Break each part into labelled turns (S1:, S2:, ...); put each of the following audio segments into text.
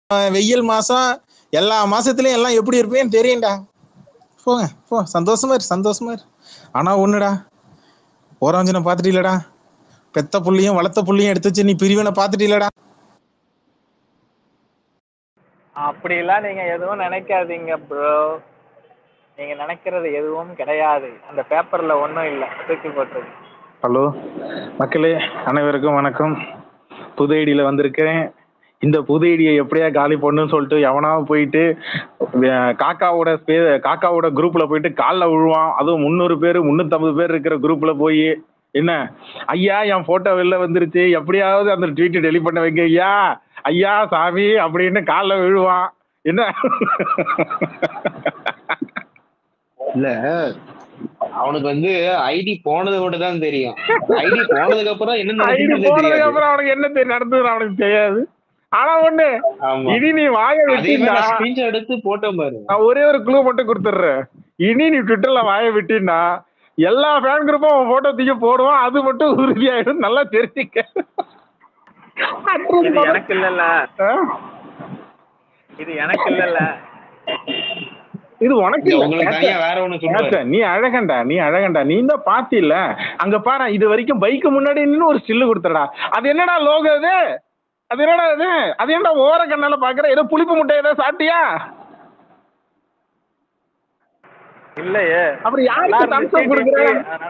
S1: அஹ் வெயில் மாசம் எல்லா மாசத்துலயும் எல்லாம் எப்படி இருப்பேன்னு தெரியும்டா போங்க போ சந்தோஷமா இரு சந்தோஷமா இரு ஆனா ஒண்ணுடா ஓராஞ்சனை பாத்துட்டீங்களடா பெத்த புள்ளையும் வளர்த்த புள்ளையும் எடுத்து வச்சு நீ பிரிவினை பாத்துட்டீங்களடா
S2: அப்படிலாம் நீங்க எதுவும் நினைக்காதீங்க ப்ரோ நீங்க நினைக்கிறது எதுவும் கிடையாது அந்த பேப்பர்ல ஒன்றும் இல்லை தூக்கி போட்டது
S1: ஹலோ மக்களே அனைவருக்கும் வணக்கம் புது ஐடியில் வந்திருக்கேன் இந்த புது ஐடியை எப்படியா காலி பண்ணுன்னு சொல்லிட்டு எவனாவது போயிட்டு அஹ், காக்காவோட ஸ்பே காக்காவோட குரூப்ல போயிட்டு காலில் விழுவான் அதுவும் முந்நூறு பேர் முந்நூற்றம்பது பேர் இருக்கிற குரூப்ல போய் என்ன ஐயா என் போட்டோ வெளில வந்துருச்சு எப்படியாவது அந்த ட்வீட் டெலிட் பண்ண வைங்க ஐயா ஐயா சாமி அப்படின்னு காலில் விழுவான் என்ன
S3: இல்ல அவனுக்கு வந்து ஐடி போனதை மட்டும் தான் தெரியும் ஐடி போனதுக்கு அப்புறம் என்ன
S1: ஐடி
S3: நடக்குதுன்னு
S1: போனதுக்கு
S3: தெரியாது
S1: அப்புறம் அவனுக்கு என்ன தெரி- நடந்ததுன்னு அவனுக்கு தெரியாது ஆனா ஒண்ணு
S3: ஆமா
S1: இனி நீ வாய
S3: அதே மாதிரி
S1: விட்டீங்கன்னா
S3: நான் ஸ்கிரீன்ஷாட் எடுத்து போட்டோம் பாரு
S1: நான் ஒரே ஒரு க்ளூ மட்டும் கொடுத்துட்றேன் இனி நீ ட்விட்டர்ல வாய விட்டீங்கன்னா எல்லா ஃபேன் குரூப்பும் அவன் போட்டோ தூக்கி போடுவான் அது மட்டும் உறுதியாயிடும் நல்லா தெரிஞ்சுக்க
S2: இது எனக்கு இல்லைல்ல
S1: ஆ?
S2: இது எனக்கு இல்லைல்ல
S1: இது உனக்கு
S3: இல்ல,
S1: இல்ல.
S3: உங்களுக்கு தனியா வேற ஒண்ணு சொல்லுவாரு
S1: ஏத்த, நீ அழகண்டா நீ அழகண்டா நீ தான் பாத்தில அங்க பாரு இது வரைக்கும் பைக்கு முன்னாடி நின்னு ஒரு ஸ்டில்லு கொடுத்தடா அது என்னடா லோகோ அது அது என்னடா இது அது என்னடா ஓர கண்ணால பாக்குற ஏதோ புளிப்பு முட்டை ஏதோ சாப்பிட்டியா
S2: இல்லையே
S1: அப்புறம் யாருக்கு thumbs up கொடுக்குற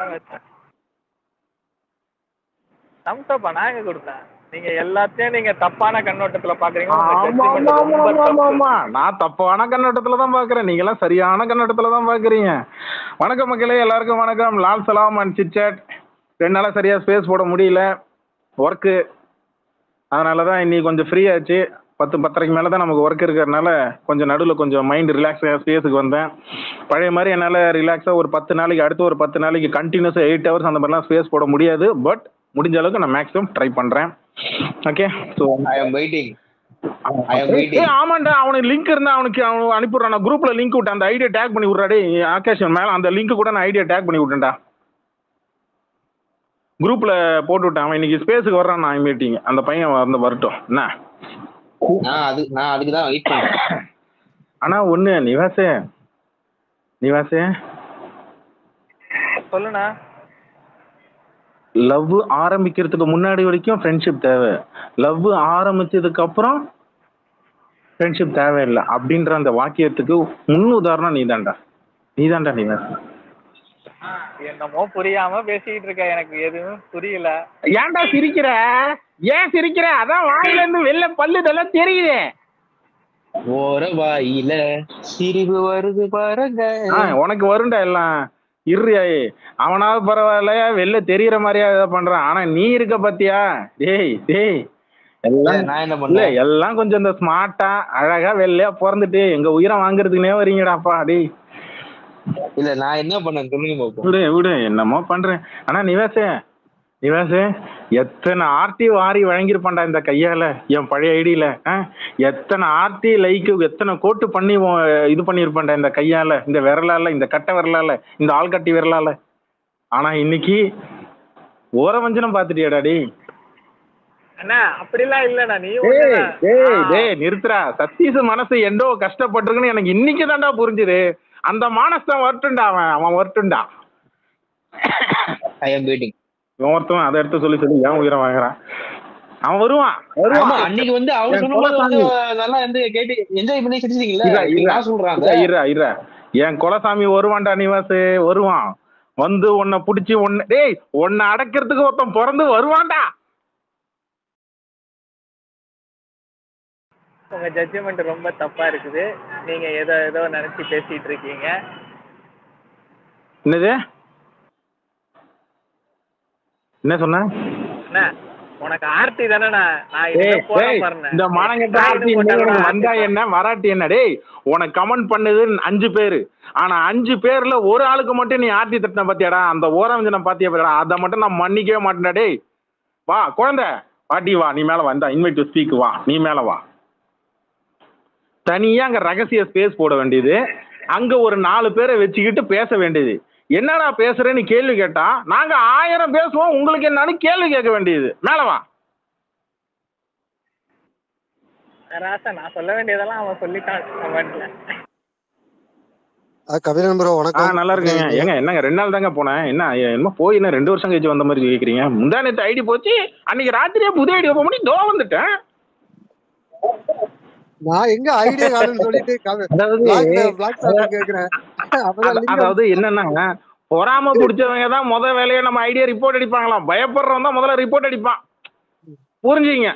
S2: தம்ஸ் அப்பா நான் எங்க கொடுத்தேன் நீங்க எல்லாத்தையும் நீங்க தப்பான கண்ணோட்டத்துல பாக்குறீங்க உங்க
S1: ஆமா
S2: judgment
S1: ஆமா
S2: ரொம்ப
S1: ஆமா ஆமா
S2: தப்பு.
S1: ஆமா நான் தப்பான கண்ணோட்டத்துல தான் பாக்குறேன் நீங்க எல்லாம் சரியான கண்ணோட்டத்துல தான் பாக்குறீங்க வணக்கம் மக்களே எல்லாருக்கும் வணக்கம் லால் சலாம் அண்ட் சிட்சாட் ரெண்டு நாளா சரியா ஸ்பேஸ் போட முடியல ஒர்க்கு அதனால தான் இன்னைக்கு கொஞ்சம் ஃப்ரீ ஆச்சு பத்து பத்தரைக்கு மேலே தான் நமக்கு ஒர்க் இருக்கிறதுனால கொஞ்சம் நடுவில் கொஞ்சம் மைண்ட் ரிலாக்ஸ் ஸ்பேஸுக்கு வந்தேன் பழைய மாதிரி என்னால் ரிலாக்ஸாக ஒரு பத்து நாளைக்கு அடுத்து ஒரு பத்து நாளைக்கு கண்டினியூஸாக எயிட் ஹவர்ஸ் அந்த மாதிரிலாம் ஸ்பேஸ் போட முடியாது பட் முடிஞ்ச அளவுக்கு நான் மேக்ஸிமம் ட்ரை பண்ணுறேன் okay so
S3: I am waiting I am waiting.
S1: ஏய், ஆமாண்டா அவனுக்கு லிங்க் இருந்தா அவனுக்கு அவன் அனுப்பிடுறான் நான் குரூப்ல லிங்க் விட்டேன் அந்த ஐடியா டேக் பண்ணி விட்றாடே ஆகாஷ் மேல அந்த லிங்க் கூட நான் ஐடியா டேக் பண்ணி விட்டேன்டா குரூப்ல போட்டு விட்டேன் அவன் இன்னைக்கு ஸ்பேஸுக்கு வர்றான் நான் மீட்டிங் அந்த பையன் வந்து வரட்டும் என்ன
S3: நான் அது நான் அதுக்கு தான் வெயிட் பண்ணேன்
S1: ஆனா ஒண்ணு நிவாசே நிவாசே
S2: சொல்லுண்ணா
S1: லவ் ஆரம்பிக்கிறதுக்கு முன்னாடி வரைக்கும் ஃப்ரெண்ட்ஷிப் தேவை லவ் ஆரம்பிச்சதுக்கு அப்புறம் ஃப்ரெண்ட்ஷிப் தேவையில்லை அப்படின்ற அந்த வாக்கியத்துக்கு முன் உதாரணம் நீதான்டா நீதான்டா நிவாசே
S2: என்னமோ புரியாம பேசிக்கிட்டு இருக்க எனக்கு எதுவும் புரியல
S1: ஏன்டா சிரிக்கிற ஏன் சிரிக்கிற அதான் வாயில இருந்து வெளில பல்லு இதெல்லாம் தெரியுது
S3: ஓர வாயில சிரிவு வருது பாருங்க
S1: ஆ, உனக்கு வரும்டா எல்லாம் இருறியா அவனாவது பரவாயில்ல வெளில தெரியற மாதிரியா இதை பண்றான் ஆனா நீ இருக்க பாத்தியா டேய் டேய் எல்லாம்
S3: நான் என்ன
S1: இல்ல
S3: பண்ணேன்
S1: எல்லாம் கொஞ்சம் இந்த ஸ்மார்ட்டா அழகா வெள்ளையா பிறந்துட்டு எங்க உயிரை வாங்குறதுக்குனே வரீங்கடாப்பா டேய்
S3: இல்ல நான் என்ன பண்ணேன் சொல்லுங்க பாப்போம்
S1: விடு விடு என்னமோ பண்றேன் ஆனா நிவாசே நிவாசே எத்தனை ஆர்டி வாரி வழங்கியிருப்பான்டா இந்த கையால என் பழைய ஐடியில எத்தனை ஆர்டி லைக்கு எத்தனை கோட்டு பண்ணி உன் இது பண்ணியிருப்பான்டா இந்த கையால இந்த விரலால இந்த கட்டை விரலால இந்த ஆள்கட்டி விரலால ஆனா இன்னைக்கு ஓரவஞ்சனம் பாத்துட்டியாடா டேய்
S2: அண்ணா அப்படிலாம் இல்லண்ணா நீ
S1: டேய்
S2: ஒண்ணுண்ணா.
S1: டேய்
S2: ஆ.
S1: டேய் நிறுத்துறா சத்தீஷ் மனசு எண்டோ கஷ்டப்பட்டிருக்குன்னு எனக்கு இன்னைக்கு தான்டா புரிஞ்சுது அந்த மானஸ்தான் வரட்டும்டா அவன் அவன் வரட்டும்டா
S3: ஐ எம் வெயிட்டிங்
S1: இவன் ஒருத்தவன் அதை எடுத்து சொல்லி சொல்லி ஏன் உயிரை வாங்குறான் அவன் வருவான்
S3: ஆமா
S1: வருவான்
S3: அன்னைக்கு வந்து அவர்
S1: என்
S3: சொல்லும்போது வந்து
S1: குலசாமி.
S3: நல்லா வந்து கேட்டு என்ஜாய் பண்ணி சிரிச்சிட்டீங்களா
S1: இல்ல, இல்ல.
S3: நான் சொல்றாங்க
S1: இருடா, இருடா இருடா என் குலசாமி வருவான்டா நிவாசு வருவான் வந்து உன்னை புடிச்சு உன்னை டேய் உன்னை அடக்கிறதுக்கு ஒருத்தன் பிறந்து வருவான்டா
S2: உங்க ஜட்ஜ்மெண்ட் ரொம்ப தப்பா இருக்குது நீங்க ஏதோ ஏதோ நினைச்சு பேசிட்டு இருக்கீங்க
S1: என்னது என்ன சொன்ன
S2: அண்ணா உனக்கு ஆர்த்தி தானேண்ணா நான்
S1: டேய்,
S2: இனிமே போட
S1: டேய்,
S2: பாருண்ணே
S1: இந்த மானங்கெட்ட ஆர்த்தி
S2: போட்டா கூட
S1: உனக்கு
S2: ஆர்த்தி
S1: வந்தா
S2: தான்.
S1: என்ன வராட்டி என்ன டேய் உனக்கு கமெண்ட் பண்ணது அஞ்சு பேரு ஆனா அஞ்சு பேர்ல ஒரு ஆளுக்கு மட்டும் நீ ஆர்த்தி தட்டின பாத்தியாடா அந்த ஓரவஞ்சனம் பாத்தியா பாத்தியாடா அதை மட்டும் நான் மன்னிக்கவே மாட்டேன்டா டேய் வா குழந்தை பாட்டி வா நீ மேல வந்தா இன்வைட் டு ஸ்பீக் வா நீ மேல வா தனியா அங்க ரகசிய ஸ்பேஸ் போட வேண்டியது அங்க ஒரு நாலு பேரை வச்சுக்கிட்டு பேச வேண்டியது என்னடா பேசுறேன்னு கேள்வி கேட்டா நாங்க ஆயிரம் பேசுவோம் உங்களுக்கு என்னன்னு கேள்வி கேட்க வேண்டியது மேல வா
S2: ராசா நான் சொல்ல வேண்டியதெல்லாம் அவன் சொல்லிட்டான் கமெண்ட்ல
S4: ஆ, கபிலன் ப்ரோ
S1: ஆ
S4: வணக்கம்
S1: நல்லா இருக்குங்க ஏங்க என்னங்க ரெண்டு நாள் தாங்க போனேன் என்ன என்னமோ போய் என்ன ரெண்டு வருஷம் கழிச்சு வந்த மாதிரி கேட்குறீங்க முந்தா நேற்று ஐடி போச்சு அன்னைக்கு ராத்திரியே புது ஐடி ஓப்பன் பண்ணி தோ வந்துட்டேன்
S4: நான் எங்க ஐடியா காணும்னு சொல்லிட்டு
S1: அதாவது
S4: பிளாக் பிளாக் கேக்குறேன் அப்பதான்
S1: அத-
S4: link
S1: அதாவது என்னன்னா பொறாம பிடிச்சவங்க தான் முத வேலையை நம்ம ஐடியா ரிப்போர்ட் அடிப்பாங்களாம் பயப்படுறவன் தான் முதல்ல ரிப்போர்ட் அடிப்பான் புரிஞ்சுங்க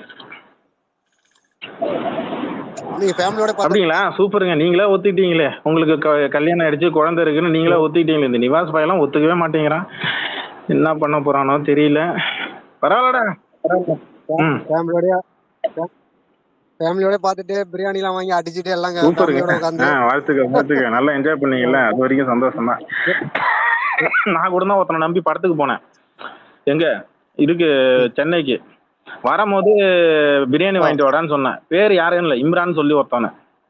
S4: நீங்க ஃபேமிலியோட பார்த்து
S1: அப்படிங்களா சூப்பருங்க நீங்களே ஒத்துக்கிட்டீங்களே உங்களுக்கு க- கல்யாணம் ஆயிடுச்சு குழந்தை இருக்குன்னு நீங்களே ஒத்துக்கிட்டீங்களே இந்த நிவாஸ் பையெல்லாம் ஒத்துக்கவே மாட்டேங்கிறான் என்ன பண்ண போறானோ தெரியல பரவாயில்லடா பரவாயில்ல. ம்
S4: ஃபேமிலியோட ஃபேமிலியோட பார்த்துட்டு பிரியாணி எல்லாம் வாங்கி அடிச்சுட்டு எல்லாம்
S1: சூப்பருங்க
S4: ஃபேமிலியோட உட்காந்து
S1: ஆ வாழ்த்துக்க வாழ்த்துக்க நல்லா என்ஜாய் பண்ணீங்கல்ல அது வரைக்கும் சந்தோஷம் தான் நான் கூட தான் ஒருத்தனை நம்பி படத்துக்கு போனேன் எங்க இதுக்கு சென்னைக்கு வரும்போது பிரியாணி வாங்கிட்டு வாடான்னு சொன்னேன் பேர் யாரும் இல்லை இம்ரான் சொல்லி ஒருத்தவன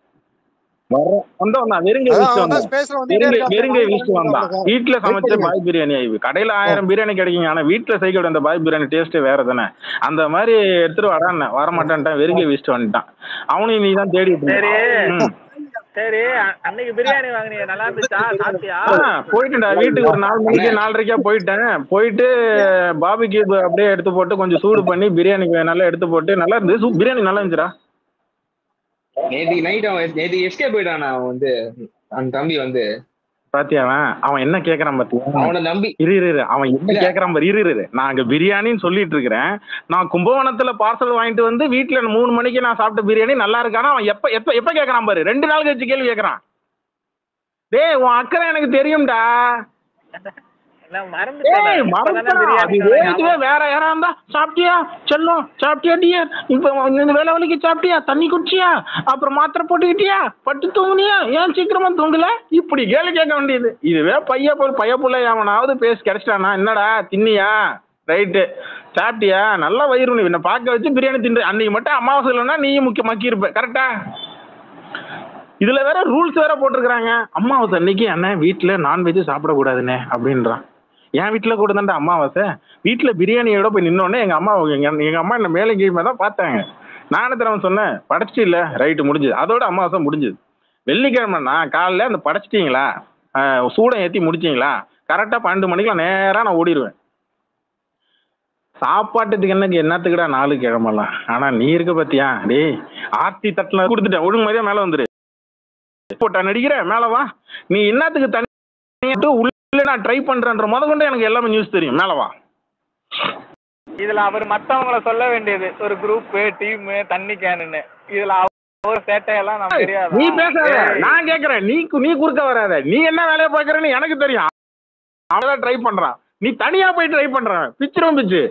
S1: வர வந்தவன் தான் வெறுங்க
S4: அதான்
S1: வச்சுட்டு
S4: அவன்
S1: வந்தான்
S4: தான் ஸ்பேஸ்ல வந்து
S1: வெறுங்க வெறுங்க வீட்டு வந்தான் வீட்டுல சமைச்ச பாய் பிரியாணி ஆயிவு கடையில ஆயிரம் பிரியாணி கிடைக்குங்க ஆனா வீட்டுல செய்ய அந்த பாய் பிரியாணி டேஸ்டே வேற தானே அந்த மாதிரி எடுத்துட்டு வரான்னு வர மாட்டேன்ட்டான் வெறுங்க வீசிட்டு வந்துட்டான் அவனையும் நீ தான் தேடிட்டு இருந்த.
S2: சரி
S1: ம்.
S2: சரி அ- அன்னைக்கு பிரியாணி வாங்குனீங்க நல்லா இருந்துச்சா சாப்பிட்டியா
S1: ஆ, போயிட்டேன்டா வீட்டுக்கு ஒரு நாலு மணிக்கு நாலரைக்கா போயிட்டேன் போயிட்டு பாபி கியூப் அப்படியே எடுத்து போட்டு கொஞ்சம் சூடு பண்ணி பிரியாணி நல்லா எடுத்து போட்டு நல்லா இருந்து சூ- பிரியாணி நல்லா இருந்துச்சுடா
S3: நேத்தி நைட் அவன் நேத்தி எஸ்கே போயிட்டான் அவன் வந்து அந்த தம்பி வந்து
S1: பாத்தியா அவன் அவன் என்ன கேக்குறான் பாத்தியா
S3: அவனை நம்பி
S1: இரு இரு இரு. அவன் என்ன
S3: இல்ல.
S1: கேக்குறான் பாரு இரு இரு, இரு நான் அங்க பிரியாணின்னு சொல்லிட்டு இருக்கிறேன் நான் கும்பகோணத்துல பார்சல் வாங்கிட்டு வந்து வீட்டுல மூணு மணிக்கு நான் சாப்பிட்ட பிரியாணி நல்லா இருக்கானா அவன் எப்ப எப்ப எப்ப கேக்குறான் பாரு ரெண்டு நாள் கழிச்சு கேள்வி கேக்குறான் டேய் உன் அக்கறை எனக்கு தெரியும்டா
S2: நான் மறந்துட்டேன்
S1: ஏய்
S2: நான். இப்பதானே
S1: மறந்துட்டா
S2: பிரியாணி
S1: அது
S2: சொன்னேன்.
S1: இதுவே வேற யாரா இருந்தா சாப்பிட்டியா செல்லம் சாப்பிட்டியா டியர் இப்ப இந்த வேலை வலிக்கு சாப்பிட்டியா தண்ணி குடிச்சியா அப்புறம் மாத்திரை போட்டுக்கிட்டியா பட்டு தூங்குனியா ஏன் சீக்கிரமா தூங்கல இப்படி கேள்வி கேட்க வேண்டியது இதுவே பைய போல் பைய புள்ள அவனாவது பேசி கிடைச்சிட்டானா என்னடா தின்னியா ரைட்டு சாப்பிட்டியா நல்லா வயிறு நீ என்ன பார்க்க வச்சு பிரியாணி தின்று அன்னைக்கு மட்டும் அமாவாசை இல்லைன்னா நீயும் முக்கிய மக்கி இருப்ப கரெக்டா இதுல வேற ரூல்ஸ் வேற போட்டிருக்கிறாங்க அம்மாவாசை அன்னைக்கு அண்ணன் வீட்டுல நான்வெஜ் சாப்பிடக்கூடாதுண்ணே அப்படின்றான் என் வீட்டுல கூட தான்டா அம்மாவாசை வீட்டுல பிரியாணியோட போய் நின்னோடனே எங்க அம்மா எங்க எங்க அம்மா என்ன மேலே கீழே தான் பார்த்தாங்க நானே தரவன் சொன்னேன் படைச்சிட்டு இல்ல ரைட்டு முடிஞ்சுது அதோட அமாவாசை முடிஞ்சுது வெள்ளிக்கிழமைண்ணா காலைல அந்த படைச்சிட்டீங்களா ஆஹ் சூடம் ஏத்தி முடிச்சீங்களா கரெக்டா பன்னெண்டு மணிக்கெல்லாம் நேரா நான் ஓடிடுவேன் சாப்பாட்டுக்கு என்னக்கு என்னத்துக்குடா நாலு கிழமெல்லாம் ஆனா நீ இருக்க பாத்தியா டேய் ஆர்த்தி தட்டுல கொடுத்துட்டேன் ஒழுங்கு மாதிரியா மேல வந்துரு போட்டா நடிக்கிற மேல வா நீ என்னத்துக்கு தண்ணி உள்ள நான் ட்ரை பண்றேன்ற முத கொண்டு எனக்கு எல்லாமே நியூஸ் தெரியும் மேல வா
S2: இதுல அவர் மத்தவங்கள சொல்ல வேண்டியது ஒரு குரூப் டீம் தண்ணி கேனுன்னு இதுல அவர் சேட்டையெல்லாம் நமக்கு தெரியாது
S1: நீ பேசாத நான் கேக்குறேன் நீ கு- நீ குறுக்க வராத நீ என்ன வேலையை பாக்குறன்னு எனக்கு தெரியும் அவதான் ட்ரை பண்றான் நீ தனியா போய் ட்ரை பண்றான் பிச்சிரும் பிச்சு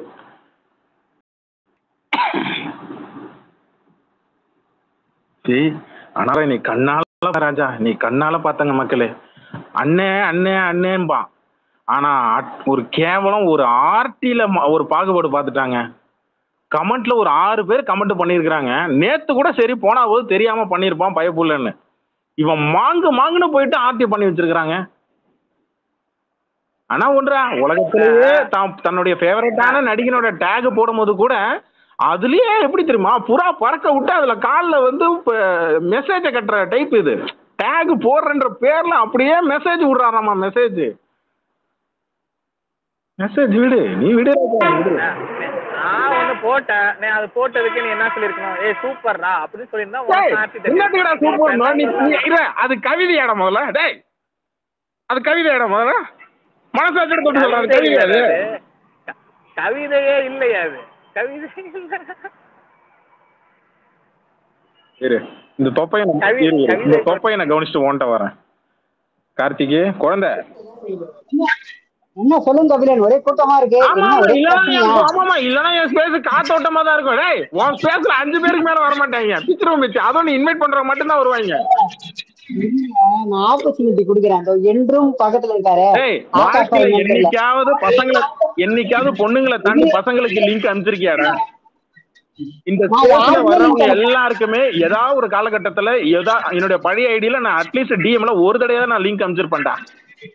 S1: சரி ஆனாலும் நீ கண்ணால ராஜா நீ கண்ணால பார்த்தங்க மக்களே அண்ணே அண்ணே அண்ணேன்பான் ஆனா அட்- ஒரு கேவலம் ஒரு ஆர்டில ஒரு பாகுபாடு பார்த்துட்டாங்க கமெண்ட்ல ஒரு ஆறு பேர் கமெண்ட் பண்ணியிருக்கிறாங்க நேத்து கூட சரி போனா போது தெரியாம பண்ணியிருப்பான் பயப்புள்ளன்னு இவன் மாங்கு மாங்குன்னு போயிட்டு ஆர்த்தி பண்ணி வச்சிருக்கிறாங்க ஆனா ஒன்றா உலகத்திலேயே தான் தன்னுடைய ஃபேவரட்டான நடிகனோட டேக் போடும்போது கூட அதுலயே எப்படி தெரியுமா புறா பறக்க விட்டு அதுல கால்ல வந்து மெசேஜ கட்டுற டைப் இது டேக் போடுறன்ற பேர்ல அப்படியே மெசேஜ் விடுறாராமா மெசேஜ் மெசேஜ் விடு நீ விடு ராஜா, நீ விடு
S2: நான் ஒண்ணு போட்டேன் நீ அது போட்டதுக்கு நீ என்ன சொல்லிருக்கணும் ஏய் சூப்பர்ரா அப்படின்னு சொல்லியிருந்தா உனக்கு happy தெரியும்.
S1: என்னத்துக்குடா சூப்பர் நீ நீ- இரு, அது கவிதையாட முதல்ல டேய் அது கவிதையாட முதல்ல மனசாட்சி தொட்டு சொல்ற அது கவிதை அது
S2: க- கவிதையே இல்லையா அது கவிதை இல்ல
S1: இரு இந்த தொப்பையை நான்
S2: கவி-
S1: இரு, இரு.
S2: கவிதை
S1: இந்த தொப்பையை நான் கவனிச்சுட்டு ஓன்ட்ட வரேன் கார்த்திகே குழந்தை
S5: என்ன சொல்லுங்க கபிலன் ஒரே கூட்டமா இருக்கு
S1: ஆமா
S5: என்ன
S1: ஆமா,
S5: ஒரே
S1: இல்லனா
S5: பிரச்சனையா?
S1: என் ஆமாமா இல்லனா என் ஸ்பேஸ் காத்தோட்டமா தான் இருக்கும் டேய் உன் ஸ்பேஸ்ல அஞ்சு பேருக்கு மேல வர மாட்டாங்க பிச்சிரும் பிச்சு அதுவும் நீ இன்வைட் பண்றவங்க மட்டும் தான் வருவாங்க
S5: இல்ல, நான் ஆப்பர்ச்சுனிட்டி குடுக்குறேன் அதோ என்றும் பக்கத்துல இருக்காரு
S1: டேய்
S5: ஆகாஷ்
S1: வாழ்க்கையில
S5: பாய் நம்பர்ல.
S1: என்னைக்காவது பசங்களை என்னைக்காவது பொண்ணுங்களை தாண்டி பசங்களுக்கு லிங்க் அனுப்பிச்சிருக்கியாடா இந்த
S5: நான்
S1: ஸ்பேஸ்ல
S5: யாருமே
S1: வர்றவங்க
S5: link
S1: எல்லாருக்குமே ஏதாவது ஒரு காலகட்டத்துல ஏதா என்னுடைய பழைய ஐடியில நான் அட்லீஸ்ட் டிஎம்ல ஒரு தடவை நான் லிங்க் அனுப்பிச்சிருப்பேன்டா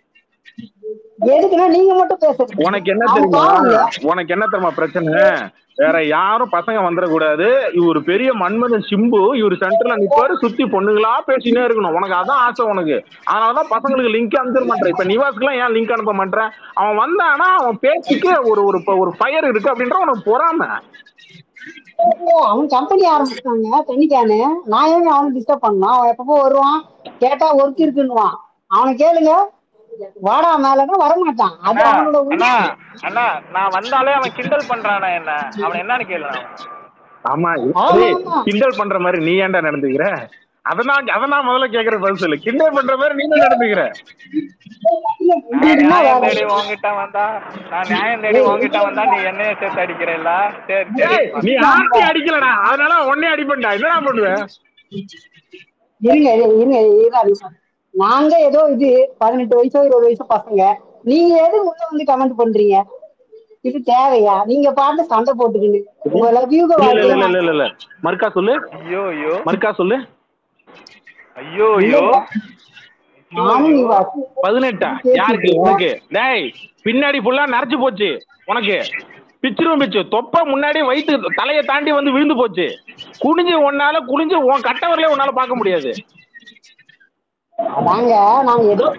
S5: எதுக்குன்னா நீங்க மட்டும் பேசுறீங்க
S1: உனக்கு என்ன
S5: அவன்
S1: தெரியுமா
S5: பாவம்ல.
S1: உனக்கு என்ன தெரியுமா பிரச்சனை வேற யாரும் பசங்க வந்துடக்கூடாது இவர் பெரிய மன்மதன் சிம்பு இவர் சென்டர்ல நிப்பாரு சுத்தி பொண்ணுங்களா பேசினே இருக்கணும் உனக்கு அதான் ஆசை உனக்கு அதனாலதான் பசங்களுக்கு லிங்க் அனுப்பிட மாட்டேன் இப்ப நிவாஸ்க்குலாம் ஏன் லிங்க் அனுப்ப மாட்டேன் அவன் வந்தானா அவன் பேச்சுக்கு ஒரு ஒரு ஒரு ஃபயர் இருக்கு அப்படின்ற உனக்கு பொறாம
S5: அவன் கம்பெனி ஆரம்பிச்சாங்க தண்ணிக்கானு நான் ஏன் அவனை டிஸ்டர்ப் பண்ணணும் அவன் எப்பப்போ வருவான் கேட்டா ஒர்க் இருக்குன்னுவான் அவனை கேளுங்க வாடா மேலன்னா வரமாட்டான் அது
S2: அண்ணா
S5: அவனோட
S2: அண்ணா
S5: உரிமை
S2: அண்ணா நான் வந்தாலே அவன் கிண்டல் பண்றானா என்ன அவன் என்னன்னு கேளு அவன்.
S1: ஆமா
S5: ஆமா,
S1: ஏய்,
S5: ஆமா.
S1: கிண்டல் பண்ற மாதிரி நீ ஏன்டா நடந்துக்கிற அதனால் அதான் முதல்ல கேக்குற பதில் சொல்லு கிண்டல் பண்ற மாதிரி நீ தான் நடந்துக்கிற
S2: நான்
S5: என்ன
S2: நியாயம்
S5: வேலை?
S2: தேடி உன்கிட்ட வந்தா நான் நியாயம் தேடி உன்கிட்ட வந்தா நீ என்னைய சேர்த்து அடிக்கிறல்ல சரி சரி
S1: ஏய், நீ ஆட்டி அடிக்கலடா அதனால உடனே அடிப்பண்டா என்னடா பண்ணுவேன்
S5: இருங்க இரு- இருங்க இருங்க இருங்க. நாங்க ஏதோ இது பதினெட்டு வயசோ இருபது வயசோ பசங்க நீங்க எது உள்ள வந்து கமெண்ட் பண்றீங்க இது தேவையா நீங்க பாட்டு சண்டை போட்டுக்கிட்டு உங்க லவ்யூக
S1: இல்ல இல்ல இல்ல இல்ல இல்ல இல்ல மறுக்கா சொல்லு
S2: ஐயோ ஐயோ
S1: மறுக்கா சொல்லு
S2: ஐயோ ஐயோ
S5: நானும் நீ வா-
S1: பதினெட்டா யாருக்கு உனக்கு டேய் பின்னாடி ஃபுல்லா நரைச்சு போச்சு உனக்கு பிச்சிரும் பிச்சு தொப்ப முன்னாடி வயிற்று தலையை தாண்டி வந்து விழுந்து போச்சு குனிஞ்சு உன்னால குனிஞ்சு உன் கட்டவரலே உன்னால பார்க்க முடியாது
S5: அதாங்க நாங்க ஏதோ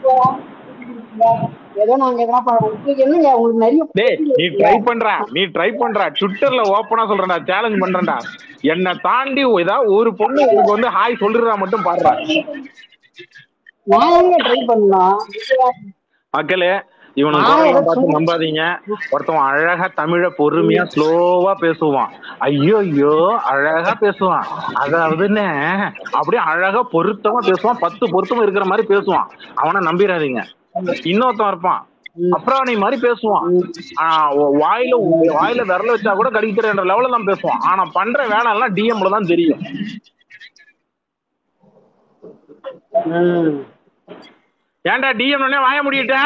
S5: ஏதோ நாங்க எதனா பண்ணோம் உங்களுக்கு என்னங்க உங்களுக்கு நிறைய
S1: டேய் நீ ட்ரை பண்ற நீ ட்ரை பண்ற ட்விட்டர்ல ஓப்பனா சொல்றேன்டா சேலஞ்ச் பண்றேன்டா என்னை தாண்டி ஏதாவது ஒரு பொண்ணு உனக்கு வந்து ஹாய் சொல்றா மட்டும் பாடுறா
S5: நான் எங்க ட்ரை பண்ணலாம்
S1: மக்களே இவனுக்கு
S5: நான்
S1: குரலை
S5: ஏதோ
S1: பார்த்து
S5: சும்மா-
S1: நம்பாதீங்க ஒருத்தவன் அழகா தமிழ பொறுமையா ஸ்லோவா பேசுவான் ஐயோ ஐயோ அழகா பேசுவான் அதாவதுன்னு அப்படியே அழகா பொருத்தமா பேசுவான் பத்து பொருத்தமா இருக்கிற மாதிரி பேசுவான் அவனை நம்பிடாதீங்க இன்னொருத்தன் இருப்பான் அப்புறம் நீ மாதிரி பேசுவான் ஆனா, வ- வாயில வாயில விரல வச்சா கூட கடிக்க தெரியுன்ற லெவல்ல தான் பேசுவான் ஆனா பண்ற வேலை எல்லாம் டிஎம்ல தான் தெரியும் ஏன்டா டிஎம் வாய முடியிட்ட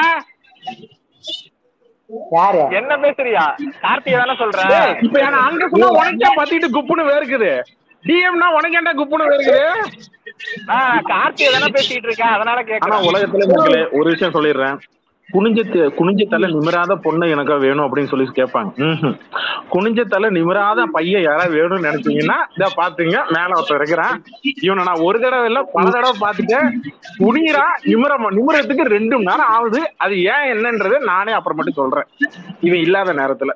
S5: யாரு
S2: என்ன பேசுறியா கார்த்திகை தானே சொல்ற
S1: ஏய், இப்ப என்ன அங்க சொன்னா உனக்கே பத்திட்டு குப்புன்னு வேர்க்குது டிஎம்னா உனக்கு ஏன்டா குப்புன்னு வேர்க்குது
S2: நான் கார்த்திகை தானே பேசிட்டு இருக்கேன் அதனால
S1: ஆனா
S2: கேக்குறேன்
S1: உலகத்துல மக்களே ஒரு விஷயம் சொல்லிடுறேன் குனிஞ்ச த- குனிஞ்ச தலை நிமிராத பொண்ணு எனக்கா வேணும் அப்படின்னு சொல்லி கேட்பாங்க ம்ஹும். குனிஞ்ச தலை நிமிராத பையன் யாராவது வேணும்னு நினைச்சீங்கன்னா இத பாத்துங்க மேல ஒருத்தர் இருக்கிறான் இவனை நான் ஒரு தடவை இல்ல பல தடவை பார்த்துட்டேன் குனிரா நிமிர நிமிரத்துக்கு ரெண்டு மணி நேரம் ஆகுது அது ஏன் என்னன்றது நானே அப்புறமேட்டு சொல்றேன் இவன் இல்லாத நேரத்துல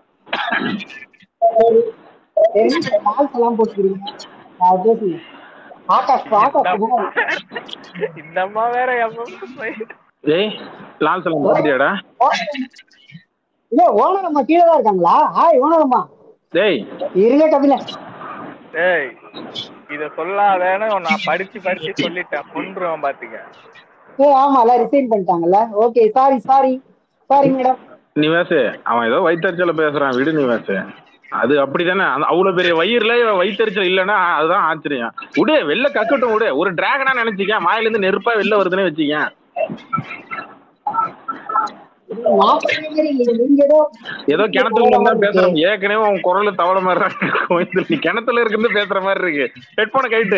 S5: என்ன கால்ஸ் எல்லாம் போட்டுக்கிறீங்க நான் பேசுங்க ஆகாஷ் ஆகாஷ்
S2: இந்த அம்மா வேற எப்ப
S1: ஏய் லால் சலம் பாத்துட்டியாடா
S5: இல்ல ஓனர் அம்மா கீழே தான் இருக்காங்களா ஹாய் ஓனர் அம்மா
S1: டேய்
S5: இருங்க கபில
S2: ஏய் இத சொல்லாதேன்னு நான் படிச்சு படிச்சு சொல்லிட்டேன் கொன்றுவேன் பாத்துக்க
S5: ஏ ஆமால ரிசைன் பண்ணிட்டாங்கல்ல okay sorry sorry sorry madam
S1: Nivasu அவன் ஏதோ வயிற்றுச்சல பேசுறான் விடு நிவாசு அது அப்படிதானே அந்த அவ்வளவு பெரிய வயிறுல வயிற்றுச்சல் இல்லைன்னா அதுதான் ஆச்சரியம் விடு வெளில கக்கட்டும் விடு ஒரு டிராகனா நினைச்சிக்க வாயில இருந்து நெருப்பா வெளில வருதுன்னு வச்சுக்க
S5: நீங்க ஏதோ
S1: ஏதோ கிணத்துல இருந்து தான் பேசுறோம் ஏற்கனவே உன் குரல் தவள மாதிரி தான் இருக்கு. கோயம்புத்தூர் நீ கிணத்துல இருந்து பேசுற மாதிரி இருக்கு ஹெட்போனை கைட்டு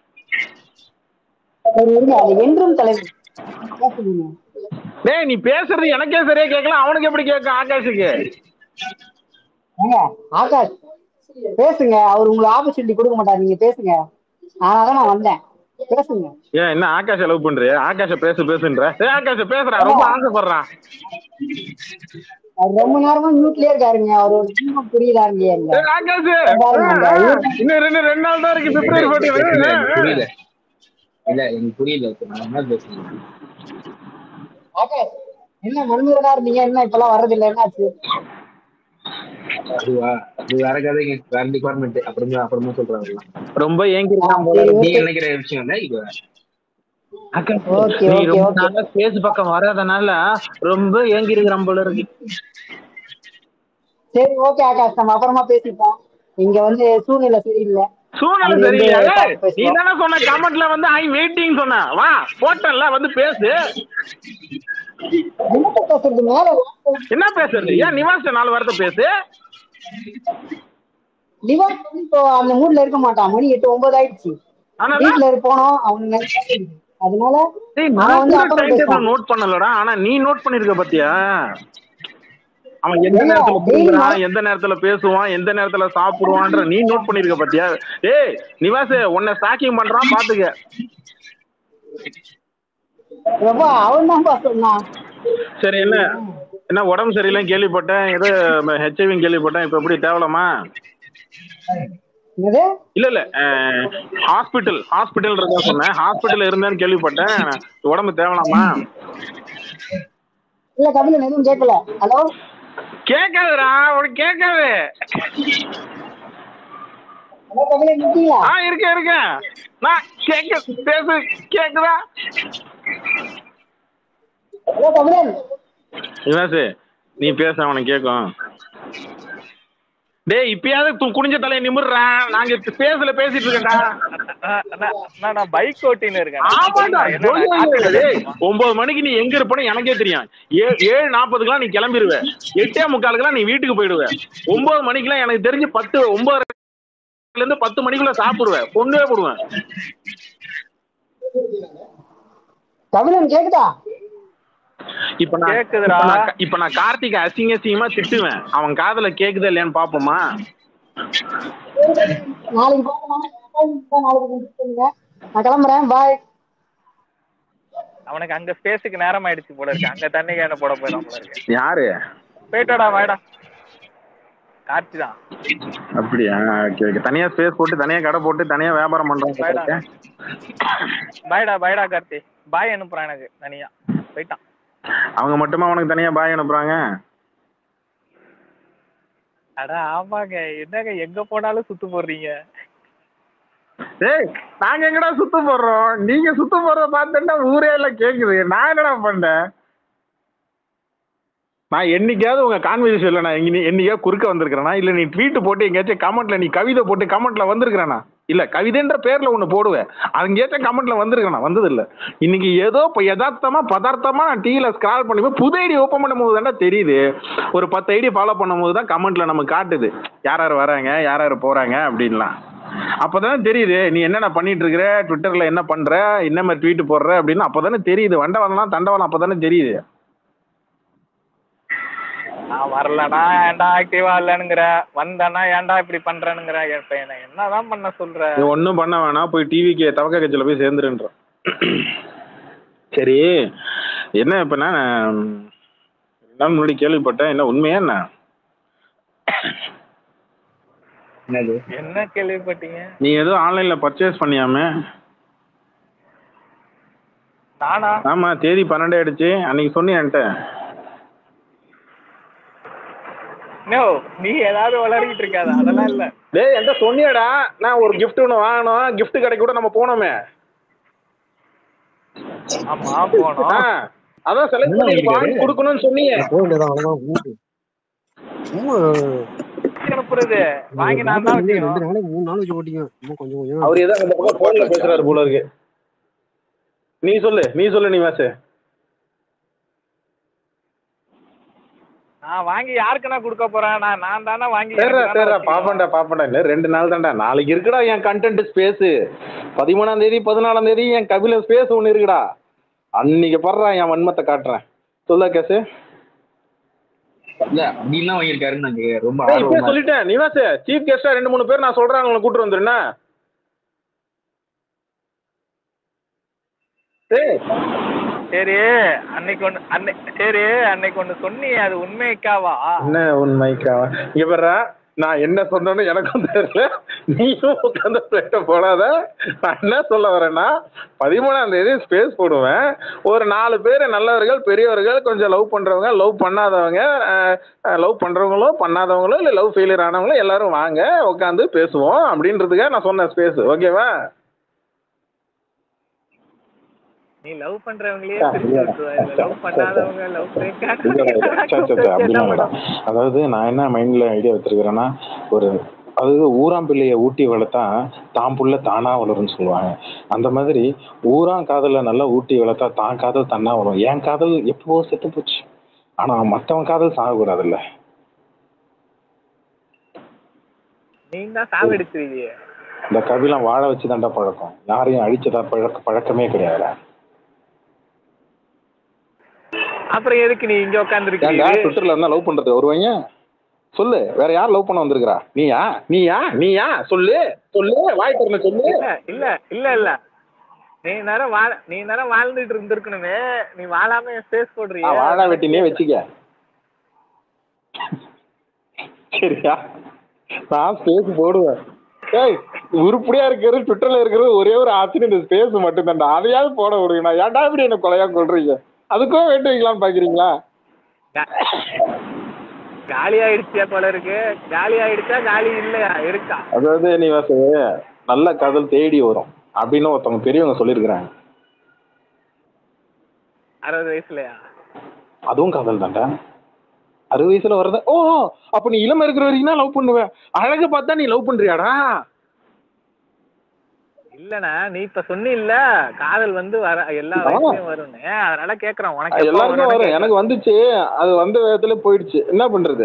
S5: சரி, இருங்க அது என்றும் தலைவர் பேசுங்க.
S1: டேய் நீ பேசுறது எனக்கே சரியா கேட்கல அவனுக்கு எப்படி கேட்கும் ஆகாஷுக்கு
S5: ஏங்க ஆகாஷ் பேசுங்க அவர் உங்களுக்கு ஆப்பர்ச்சுனிட்டி கொடுக்க மாட்டார் நீங்க பேசுங்க அதனால நான் வந்தேன் பேசுங்க
S1: ஏன் என்ன ஆகாஷ லவ் பண்றியா ஆகாஷ பேசு பேசுன்ற ஏய் ஆகாஷ பேசுறான் ரொம்ப ஆசைப்படுறான்
S5: அவர் ரொம்ப நேரமா மியூட்லயே இருக்காருங்க அவர் ஒரு சின்னம் புரியுதாருங்க இல்ல
S1: ஏய், ஆகாஷ் இன்னும் ரெண்டு ரெண்டு நாள் தான் இருக்கு பிப்ரவரி
S3: இல்ல, எனக்கு
S1: போட்டு
S3: புரியல இல்ல எனக்கு புரியல இப்ப நான் என்ன பேசுறேன்
S5: ஆகாஷ் என்ன மன்மூரனா இருந்தீங்க என்ன இப்பெல்லாம் வர்றது இல்ல என்னாச்சு
S3: அதுவா அது வேற கதைங்க வேற டிபார்ட்மெண்ட் அப்புறமா அப்புறமா சொல்றாங்க
S1: ரொம்ப ஏங்கி இருக்கான் போல.
S5: சரி,
S3: நீங்க
S5: okay.
S3: நினைக்கிற விஷயம் இல்ல இது வேற.
S1: ஆகாஷ்,
S5: Okay,
S1: நீ
S5: okay,
S1: ரொம்ப
S5: okay.
S1: நாளா ஸ்பேஸ் பக்கம் வராதனால ரொம்ப ஏங்கி இருக்கிறான் போல இருக்கு
S5: சரி ஓகே ஆகாஷ் நம்ம அப்புறமா பேசிப்போம் இங்க வந்து சூழ்நிலை சரியில்லை
S1: சூழ்நிலை
S5: அது வந்து
S1: சரியில்லையா ஏய்,
S5: பார்த்து பேசுவோம்.
S1: நீ தானே சொன்ன கமெண்ட்ல வந்து ஐ வெயிட்டிங் சொன்ன வா போட்டல்ல வந்து பேசு
S5: என்ன பேசுறது மேல
S1: என்ன பேசுறது ஏன் நிவாஸ் நாலு வாரத்தை பேசு
S5: நிவாஸ் வந்து இப்போ அந்த மூட்ல இருக்க மாட்டான் மணி எட்டு ஒன்பது ஆயிடுச்சு
S1: ஆனா
S5: வீட்டுல போனோம் அவனுக்கு நிறைய வேலை இருக்கு. அதனால
S1: டேய்,
S5: அவன்
S1: நான்
S5: வந்து
S1: கூட
S5: அப்புறம்
S1: டைம் டேபிள்
S5: பேசுவான்
S1: நோட் பண்ணலடா ஆனா நீ நோட் பண்ணிருக்க பாத்தியா அவன் எந்த
S5: ஏங்க,
S1: நேரத்துல
S5: daily
S1: தூங்குறான் எந்த நேரத்துல பேசுவான் எந்த நேரத்துல சாப்பிடுவான்ற நீ நோட் பண்ணிருக்க பாத்தியா ஏய் நிவாஸ் உன்னை ஸ்டாக்கிங் பண்றான் பாத்துக்க
S5: எப்பா அவன் தான்ப்பா சொன்னான்
S1: சரி என்ன என்ன உடம்பு சரியில்லைன்னு கேள்விப்பட்டேன் ஏதோ ஹெச்ஐவின்னு கேள்விப்பட்டேன் இப்ப எப்படி தேவலாமா
S5: என்னது
S1: இல்ல இல்ல ஹாஸ்பிட்டல் ஹாஸ்பிட்டல் இருக்கா சொன்னேன் ஹாஸ்பிட்டல் இருந்தேன்னு கேள்விப்பட்டேன் உடம்பு தேவலாமா
S5: இல்ல கபிலன் எதுவும் கேட்கல ஹலோ
S1: கேட்காதுடா உனக்கு கேட்காது
S5: ஹலோ கபிலன் இருக்கீங்களா
S1: ஆ இருக்கேன் இருக்கேன் நான் கேட்க பேசு கேக்குதா
S5: ஹலோ கபிலன்
S1: நிவாசு நீ பேச அவனுக்கு கேட்கும் டேய் இப்பயாவது து- குனிஞ்ச தலையை நிமிர்றேன் நாங்க இப்ப பேசல பேசிட்டு இருக்கேன்டா
S2: அஹ் அண்ணா, அண்ணா, நான் பைக் ஓட்டின்னு இருக்கேன்
S1: ஆமாடா
S2: என்ன
S1: ஜோதி
S2: நான்
S1: ஐயா,
S2: காட்டுல
S1: டேய்,
S2: இருக்கேன்.
S1: ஒன்பது மணிக்கு நீ எங்க இருப்பன்னு எனக்கே தெரியும் ஏ- ஏழு நாற்பதுக்குலாம் நீ கிளம்பிடுவ எட்டே முக்காலுக்குலாம் நீ வீட்டுக்கு போயிடுவ ஒன்பது மணிக்கெல்லாம் எனக்கு தெரிஞ்சு பத்து ஒன்பதுல இருந்து பத்து மணிக்குள்ள சாப்பிடுவேன் கொண்டே போடுவேன்
S5: கபிலன் கேக்குதா
S1: இப்ப நான்
S2: கேக்குதுடா.
S1: இப்ப நான் இப்ப நான் கார்த்திகை அசிங்க அசிங்கமா திட்டுவேன் அவன் காதுல கேக்குதா இல்லையான்னு பாப்போமா
S5: நாளைக்கு பார்க்கலாம் நாளைக்கு பேசுங்க. நான் கிளம்புறேன் பாய்
S2: அவனுக்கு அங்க ஸ்பேஸுக்கு நேரம் ஆயிடுச்சு போல இருக்கு அங்க தண்ணி கேன போட போயிடும் போல இருக்கு
S1: யாரு
S2: போயிட்டாடா வாடா கார்த்தி தான்
S1: அப்படியா ஓகே ஓகே தனியா ஸ்பேஸ் போட்டு தனியா கடை போட்டு தனியா வியாபாரம்
S2: பாய்டா
S1: பண்றாங்க
S2: பாய்டா பாய்டா கார்த்தி பாய் அனுப்புறான் எனக்கு தனியா போயிட்டான்
S1: அவங்க மட்டுமா அவனுக்கு தனியா பாய் அனுப்புறாங்க
S2: அட ஆமாங்க என்னங்க எங்க போனாலும் சுத்து போடுறீங்க
S1: ஏய் நாங்க எங்கடா சுத்த போடுறோம் நீங்க சுத்த போறத பார்த்தா ஊரே எல்லாம் கேக்குது நான் என்னடா பண்ணேன் நான் என்னைக்காவது உங்க கான்வர்சேஷன்ல நான் எங்க என்னைக்காவது குறுக்க வந்திருக்கிறேனா இல்ல நீ ட்வீட் போட்டு எங்கேயாச்சும் கமெண்ட்ல நீ கவிதை போட்டு கமெண்ட்ல வந்திருக்கிறேனா இல்ல கவிதைன்ற பேர்ல ஒண்ணு போடுவேன் அங்கேயாச்சும் கமெண்ட்ல வந்திருக்கேனா வந்தது இல்ல இன்னைக்கு ஏதோ இப்போ யதார்த்தமா பதார்த்தமா நான் டீல ஸ்க்ரால் பண்ணி புது ஐடி ஓப்பன் பண்ணும்போது தானே தெரியுது ஒரு பத்து ஐடி ஃபாலோ பண்ணும்போது தான் கமெண்ட்ல நமக்கு காட்டுது யார் யார் வராங்க யார் யார் போறாங்க அப்படின்லாம் அப்பதான் தெரியுது நீ என்னென்ன பண்ணிட்டு இருக்கிற ட்விட்டர்ல என்ன பண்ற என்ன மாதிரி ட்வீட் போடுற அப்படின்னு அப்பதானே தெரியுது வண்டவனம் தண்டவனம் அப்பதானே தெரியுது
S2: நான் வரலனா ஏன்டா ஆக்டிவா இல்லைனுங்கிற வந்தேன்னா ஏன்டா இப்படி பண்றேனுங்கிற இப்ப என்ன என்னதான் பண்ண சொல்ற
S1: நீ ஒன்றும் பண்ண வேணாம் போய் டிவிக்கு தவக்க கட்சியில் போய் சேர்ந்துருன்ற சரி என்ன இப்போ நான் ரெண்டு நாள் முன்னாடி கேள்விப்பட்டேன் என்ன உண்மையா என்ன
S3: என்னது
S2: என்ன கேள்விப்பட்டீங்க
S1: நீ ஏதோ ஆன்லைன்ல பர்ச்சேஸ் பண்ணியாமே
S2: நானா
S1: ஆமா தேதி பன்னெண்டு ஆயிடுச்சு அன்னைக்கு சொன்னியா என்கிட்ட
S2: நோ நீ ஏதாவது வளர்கிட்டு இருக்காத அதெல்லாம் இல்ல
S1: டேய் என்கிட்ட சொன்னியாடா நான் ஒரு gift ஒன்று வாங்கணும் gift கடைக்கு கூட நம்ம போனோமே
S2: ஆமா போனோம்
S1: ஆ, அதான் செலக்ட்
S3: என்ன
S1: பண்ணி
S3: வாங்கிருக்காரு?
S1: வாங்கி கொடுக்கணும்னு சொன்னீங்க
S4: போக வேண்டியதான் அவ்வளவுதான் ஊரு. சும்மா
S2: அனுப்புறது வாங்கி நான் தான்
S4: ரெண்டு
S2: வச்சுக்கணும்
S4: நாளைக்கு மூணு நாள் வச்சு ஓட்டிங்க சும்மா கொஞ்சம் கொஞ்சம்
S1: அவர் ஏதோ அந்த பக்கம் போன்ல பேசுறாரு போல இருக்கு நீ சொல்லு நீ சொல்லு நிவாஸ்
S2: நான் வாங்கி யாருக்குண்ணா கொடுக்க போறேன் நான் நான் தானே வாங்கி
S1: சரிடா
S2: எனக்கு தானே
S1: சரிடா
S2: வச்சுக்கணும்.
S1: பாப்பண்டா பாப்பண்டா இன்னும் ரெண்டு நாள் தான்டா நாளைக்கு இருக்குடா என் கண்டென்ட் ஸ்பேஸ் பதிமூணாம் தேதி பதினாலாம் தேதி என் கபில ஸ்பேஸ் ஒன்று இருக்குடா அன்னைக்கு படுறா என் வன்மத்தை காட்டுறேன் சொல்ல கேசு
S3: இல்ல அப்படின்லாம் வாங்கியிருக்காருன்னு நான் கேக்குறேன். ரொம்ப
S1: இப்பயே
S3: ஆர்வமா இருக்கு.
S1: சொல்லிட்டேன் நிவாஸ் சீஃப் கெஸ்டா ரெண்டு மூணு பேர் நான் சொல்றேன் உங்களை கூட்டு வந்துருண்ணா ஏய்
S2: சரி அன்னைக்கு ஒண்ணு அன்னை சரி அன்னைக்கு ஒண்ணு சொன்னியே அது உண்மைக்காவா
S1: என்ன உண்மைக்கா இங்க பாரு நான் என்ன சொன்னேன்னு எனக்கும் தெரியல நீயும் உட்காந்து பிளேட்ட போடாத நான் என்ன சொல்ல வரேன்னா பதிமூணாம் தேதி ஸ்பேஸ் போடுவேன் ஒரு நாலு பேர் நல்லவர்கள் பெரியவர்கள் கொஞ்சம் லவ் பண்றவங்க லவ் பண்ணாதவங்க லவ் பண்றவங்களோ பண்ணாதவங்களோ இல்லை லவ் ஃபெயிலியர் ஆனவங்களோ எல்லாரும் வாங்க உட்காந்து பேசுவோம் அப்படின்றதுக்காக நான் சொன்னேன் ஸ்பேஸ் ஓகேவா
S2: நீ லவ் பண்றவங்களே பிரிச்சு விட்டுருவ லவ் பண்ணாதவங்க லவ்
S1: அப்படின்னா அதாவது நான் என்ன மைண்ட்ல ஐடியா வச்சிருக்கிறேன்னா ஒரு அதாவது ஊராம் பிள்ளைய ஊட்டி வளர்த்தா தான் புள்ள தானா வளரும்னு சொல்லுவாங்க அந்த மாதிரி ஊராம் காதல நல்லா ஊட்டி வளர்த்தா தான் காதல் தன்னா வளரும் என் காதல் எப்போ செத்து போச்சு ஆனா மத்தவன் காதல் சாகக்கூடாதுல்ல
S2: நீ தான் சாவடிச்சிருவிய
S1: இந்த கவிலாம் வாழ வச்சு தாண்டா பழக்கம் யாரையும் அழிச்சதா பழக்க பழக்கமே கிடையாதுடா
S2: அப்புறம் எதுக்கு நீ இங்க
S1: ஏன்டா
S2: உட்காந்துருக்கீங்க
S1: ட்விட்டர்ல இருந்தா லவ் பண்றது வருவாங்க சொல்லு வேற யார் லவ் பண்ண வந்திருக்கிறா நீயா நீயா நீயா சொல்லு சொல்லு வாய் திறந்து சொல்லு
S2: இல்ல இல்ல இல்ல இல்ல நீ நேரம் வாழ நீ நேரம் வாழ்ந்துட்டு இருந்திருக்கணுமே நீ வாழாம ஸ்பேஸ் போடுறிய
S1: நான் வாழா வெட்டினே வச்சுக்க சரியா நான் ஸ்பேஸ் போடுவேன் ஏய் உருப்படியா இருக்கிறது ட்விட்டர்ல இருக்கிறது ஒரே ஒரு ஆப்ஷன் இந்த ஸ்பேஸ் மட்டும் தான்டா அதையாவது போட விடுங்கண்ணா ஏன்டா இப்படி என்ன கொலையா கொள்றீங்க அதுக்கும் வேட்டு வைக்கலாம்னு பாக்குறீங்களா
S2: காலி ஆயிடுச்சியா போல இருக்கு காலி ஆயிடுச்சா காலி இல்லையா இருக்கா
S1: அதாவது நீ வாசு நல்ல காதல் தேடி வரும் அப்படின்னு ஒருத்தவங்க பெரியவங்க சொல்லியிருக்கிறாங்க
S2: அறுபது வயசுலயா
S1: அதுவும் காதல் தான்டா அறுபது வயசுல வரத ஓ அப்ப நீ இளம இருக்கிற வரைக்கும் தான் லவ் பண்ணுவ அழக பார்த்தா நீ லவ் பண்றியாடா
S2: இல்லண்ணா நீ இப்ப சொன்னில்ல காதல் வந்து வர எல்லா
S1: ஆமா.
S2: வயசுலயும் வரும்னு அதனால கேக்குறேன் உனக்கு எப்ப
S1: எல்லாருக்கும்
S2: வரும்னு
S1: வரும்
S2: கேக்குறேன்.
S1: எனக்கு வந்துச்சு அது வந்த விதத்துல போயிடுச்சு என்ன பண்றது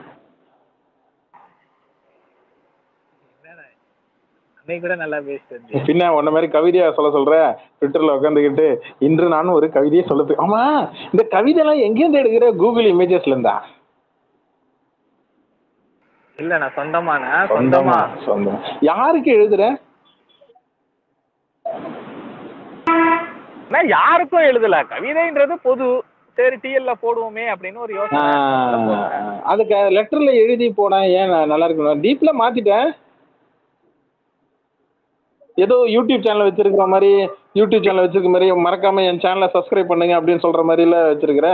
S2: அன்னைக்கு கூட நல்லா பேசிட்டு இருந்தீங்க
S1: பின்ன உன்ன மாதிரி கவிதையா சொல்ல சொல்ற ட்விட்டர்ல உட்காந்துக்கிட்டு இன்று நானும் ஒரு கவிதையை சொல்லுது ஆமா இந்த கவிதை எல்லாம் எங்கேருந்து எடுக்கிற கூகுள் இமேஜஸ்ல இருந்தா
S2: இல்லண்ணா சொந்தமாண்ணா
S1: சொந்தமா
S2: சொந்தமா
S1: சொந்தம் யாருக்கு எழுதுற
S2: நான் யாருக்கும் எழுதல கவிதைன்றது பொது சரி டிஎல்ல போடுவோமே அப்படின்னு ஒரு யோசனை அதுல போட்டேன்.
S1: அதுக்கு லெட்டர்ல எழுதி போனா ஏன் நான் நல்லா இருக்கணும் டீப்ல மாத்திட்டேன் ஏதோ யூடியூப் சேனல் வச்சிருக்கிற மாதிரி யூடியூப் சேனல் வச்சிருக்க மாதிரி மறக்காம என் சேனலை சப்ஸ்கிரைப் பண்ணுங்க அப்படின்னு சொல்ற மாதிரில வச்சிருக்கிற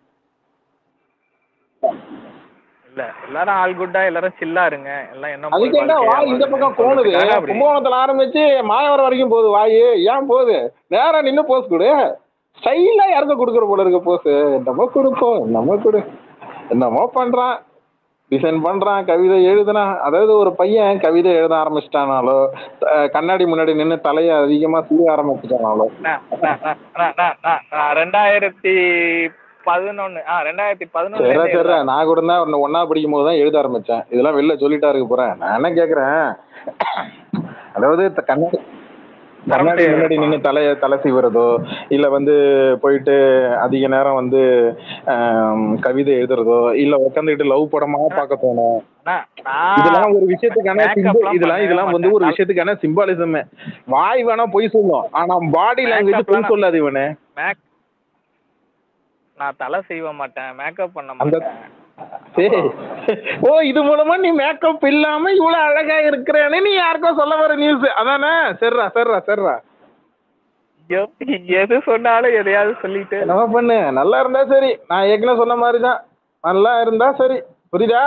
S2: இல்ல எல்லாரும் ஆல் குட்டா எல்லாரும் சில்லா இருங்க எல்லாம் என்ன போல்
S1: அதுக்கு என்ன
S2: வாழ்க்கையா
S1: வாய் இந்த
S2: வாழுங்க
S1: பக்கம் போனது
S2: சொல்றதுக்காக அப்படி.
S1: கும்பகோணத்துல ஆரம்பிச்சு மாயவரம் வரைக்கும் போகுது வாய் ஏன் போகுது நேரா நின்னு போஸ் கொடு ஸ்டைலா யாருக்கும் கொடுக்குற போல இருக்க போஸ் என்னமோ கொடுப்போம் என்னமோ கொடு என்னமோ பண்றான் டிசைன் பண்றான் கவிதை எழுதுனான் அதாவது ஒரு பையன் கவிதை எழுத ஆரம்பிச்சிட்டானாலோ அஹ் கண்ணாடி முன்னாடி நின்னு தலையை அதிகமா சீய ஆரம்பிச்சிட்டானாலோ
S2: அண்ணா, அண்ணா, அண்ணா, அண்ணா, அண்ணா, அண்ணா, அண்ணா, ரெண்டாயிரத்தி பதினொன்னு ஆ ரெண்டாயிரத்தி
S1: சரி
S2: பதினொன்னு
S1: சரி நான் கூட தான் ஒன்னு ஒன்னா படிக்கும் போது தான் எழுத ஆரம்பிச்சேன் இதெல்லாம் வெளில சொல்லிட்டா இருக்க போறேன் நான் என்ன கேக்குறேன் அதாவது த- கண்ணாடி கண்ணாடி முன்னாடி நின்று தலைய தலை சீவுறதோ இல்ல வந்து போயிட்டு அதிக நேரம் வந்து ஆம், கவிதை எழுதுறதோ இல்ல உட்காந்துக்கிட்டு லவ் படமா பார்க்க தோணும் இதெல்லாம் ஒரு விஷயத்துக்கான
S2: Makeup
S1: symbol-
S2: எல்லாம்
S1: இதெல்லாம்
S2: பண்ணவே
S1: இதெல்லாம் வந்து ஒரு
S2: மாட்டேன்.
S1: விஷயத்துக்கான சிம்பாலிசம் வாய் வேணா பொய் சொல்லும் ஆனா பாடி
S2: Makeup
S1: லாங்குவேஜ் பொய்
S2: எல்லாம்
S1: சொல்லாது இவனு
S2: மேக் நான் தலை செய்வ மாட்டேன் மேக்கப் பண்ண
S1: அந்த
S2: மாட்டேன்
S1: சரி ஓ இது மூலமா நீ மேக்கப் இல்லாம இவ்வளவு அழகா இருக்கிறேன்னு நீ யாருக்கோ சொல்ல வர நியூஸ் அதானே சரிடா சரிடா சரிடா
S2: எ- எது சொன்னாலும் எதையாவது சொல்லிட்டு
S1: என்னவா பண்ணு நல்லா இருந்தா சரி நான் ஏற்கனவே சொன்ன மாதிரி தான் நல்லா இருந்தா சரி புரியுதா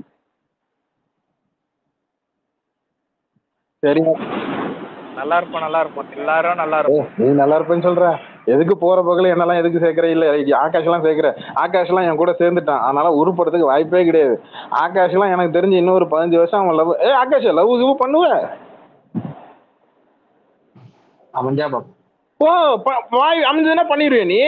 S1: சரி
S2: நல்லா இருப்போம் நல்லா இருப்போம் எல்லாரும் நல்லா
S1: ஏய்,
S2: இருப்போம்
S1: நீ நல்லா இருப்பேன்னு சொல்ற எதுக்கு போற பகல என்னெல்லாம் எதுக்கு சேர்க்கற இல்ல ஆகாஷ் எல்லாம் சேர்க்கிற ஆகாஷ் எல்லாம் என் கூட சேர்ந்துட்டான் அதனால உருப்படுறதுக்கு வாய்ப்பே கிடையாது ஆகாஷ் எல்லாம் எனக்கு தெரிஞ்சு இன்னும் ஒரு பதினஞ்சு வருஷம் அவன் லவ் ஏ ஆகாஷ் லவ் கிவ் பண்ணுவ
S3: அமைஞ்சா பாப்போம்
S1: ஓ ப- வாய் அமைஞ்சதுன்னா பண்ணிடுவே நீ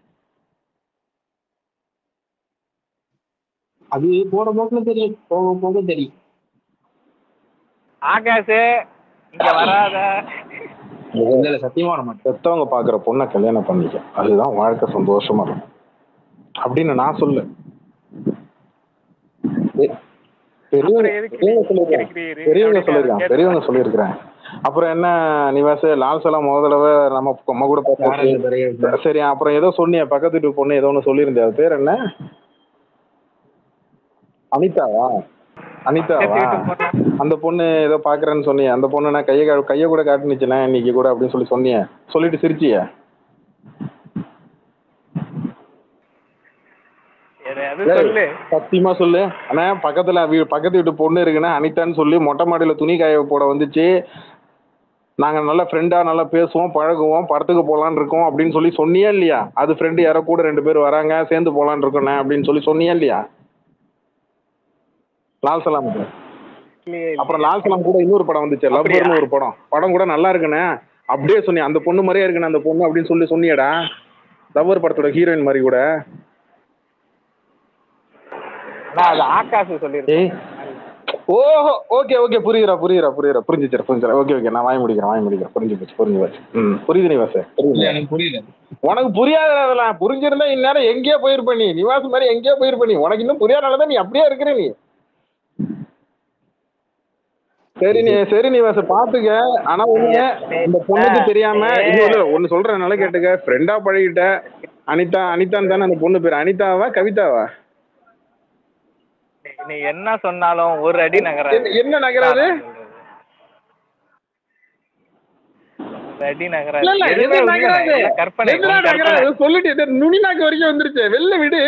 S3: அது போற போக்குல தெரியும் போக போக தெரியும்
S2: ஆகாஷ் இங்க வராத
S3: இல்ல இல்ல சத்தியமா வர மாட்டேன்
S1: பெத்தவங்க பாக்குற பொண்ணை கல்யாணம் பண்ணிக்க அதுதான் வாழ்க்கை சந்தோஷமா இருக்கும் அப்படின்னு நான் சொல்லு பெ- பெரியவங்க
S2: அப்புறம் எதுக்கு
S1: பெரியவங்க சொல்லிருக்காங்க
S2: இருக்கிறீரு?
S1: பெரியவங்க
S2: அப்படின்னு
S1: சொல்லிருக்காங்க
S2: கேட்டு-
S1: பெரியவங்க சொல்லியிருக்கிறேன் அப்புறம் என்ன நிவாஸ் லால் சலாம் முத தடவை நம்ம நம்ம கூட பார்த்து
S3: யாராவது பெரிய
S1: சரி அப்புறம் ஏதோ சொன்னிய பக்கத்து வீட்டு பொண்ணு ஏதோ ஒன்று சொல்லியிருந்தே அது பேர் என்ன அனிதாவா அனிதாவா
S2: பக்கத்து வீட்டு பொண்ணு.
S1: அந்த பொண்ணு ஏதோ பாக்குறேன்னு சொன்னியே அந்த பொண்ணு நான் கையை கா- கையை கூட காட்டுனுச்சுண்ணே இன்னைக்கு கூட அப்படின்னு சொல்லி சொன்னியே சொல்லிட்டு சிரிச்சியே
S2: எதையாவது
S1: ஏய்,
S2: சொல்லு
S1: சத்தியமா சொல்லு அண்ணா பக்கத்துல வீ- பக்கத்து வீட்டு பொண்ணு இருக்குன்னா அனிதான்னு சொல்லி மொட்டை மாடியில துணி காய போட வந்துச்சு நாங்க நல்ல ஃப்ரெண்டா நல்லா பேசுவோம் பழகுவோம் படத்துக்கு போலான்னு இருக்கோம் அப்படின்னு சொல்லி சொன்னியா இல்லையா அது ஃப்ரெண்டு யாரோ கூட ரெண்டு பேர் வராங்க சேர்ந்து போலான்னு இருக்கோண்ணே அப்படின்னு சொல்லி சொன்னியா இல்லையா லால் சலாம்
S2: இல்லையே, இல்லையே.
S1: அப்புறம் லால் சலாம் கூட இன்னொரு படம் வந்துச்சு
S2: அப்படியா?
S1: லவ்வர்னு ஒரு படம் படம் கூட நல்லா இருக்குண்ணே அப்படியே சொன்னி அந்த பொண்ணு மாதிரியே இருக்குண்ணே அந்த பொண்ணு அப்படின்னு சொல்லி சொன்னியடா லவ்வர் படத்தோட ஹீரோயின் மாதிரி கூட
S2: நான் அது ஆகாஷ் சொல்லியிருக்கேன்
S1: ஏய் ஓஹோ ஓகே ஓகே புரியுறா புரியுறா புரியுறா புரிஞ்சுச்சு புரிஞ்சுச்சு ஓகே ஓகே நான் வாங்கி முடிக்கிறேன் வாங்கி முடிக்கிறேன் புரிஞ்சு போச்சு புரிஞ்சு போச்சு ம் புரியுது நிவாஸ்
S3: இல்ல
S1: புரியுது
S3: எனக்கு புரியல
S1: உனக்கு புரியாத அதெல்லாம் புரிஞ்சிருந்தா இந்நேரம் எங்கேயோ போயிருப்ப நீ நிவாஸ் மாதிரி எங்கேயோ போயிருப்ப நீ உனக்கு இன்னும் புரியாதனால தான் நீ அப்படியே இருக்கிற நீ சரி நீ சரி நிவாஸ் பாத்துக்க ஆனா ஒண்ணு இந்த பொண்ணுக்கு தெரியாம இன்னொரு ஒண்ணு சொல்றேன் நல்லா கேட்டுக்க ஃப்ரெண்டா பழகிட்ட அனிதா அனிதான் தானே அந்த பொண்ணு பேரு அனிதாவா கவிதாவா
S2: நீ- நீ என்ன சொன்னாலும் ஒரு அடி நகராது
S1: என்ன- என்ன நகராது
S2: ஒரு அடி நகராது
S1: இல்ல இல்ல
S2: எதுவுமே
S1: எது
S2: உண்மை
S1: நகராது
S2: இல்லை. எல்லாம் கற்பனை
S1: எதுடா
S2: உன் கற்பனை.
S1: நகராது சொல்லிட்டு இது நுனி நாக்கு வரைக்கும் வந்துருச்சு வெளில விடு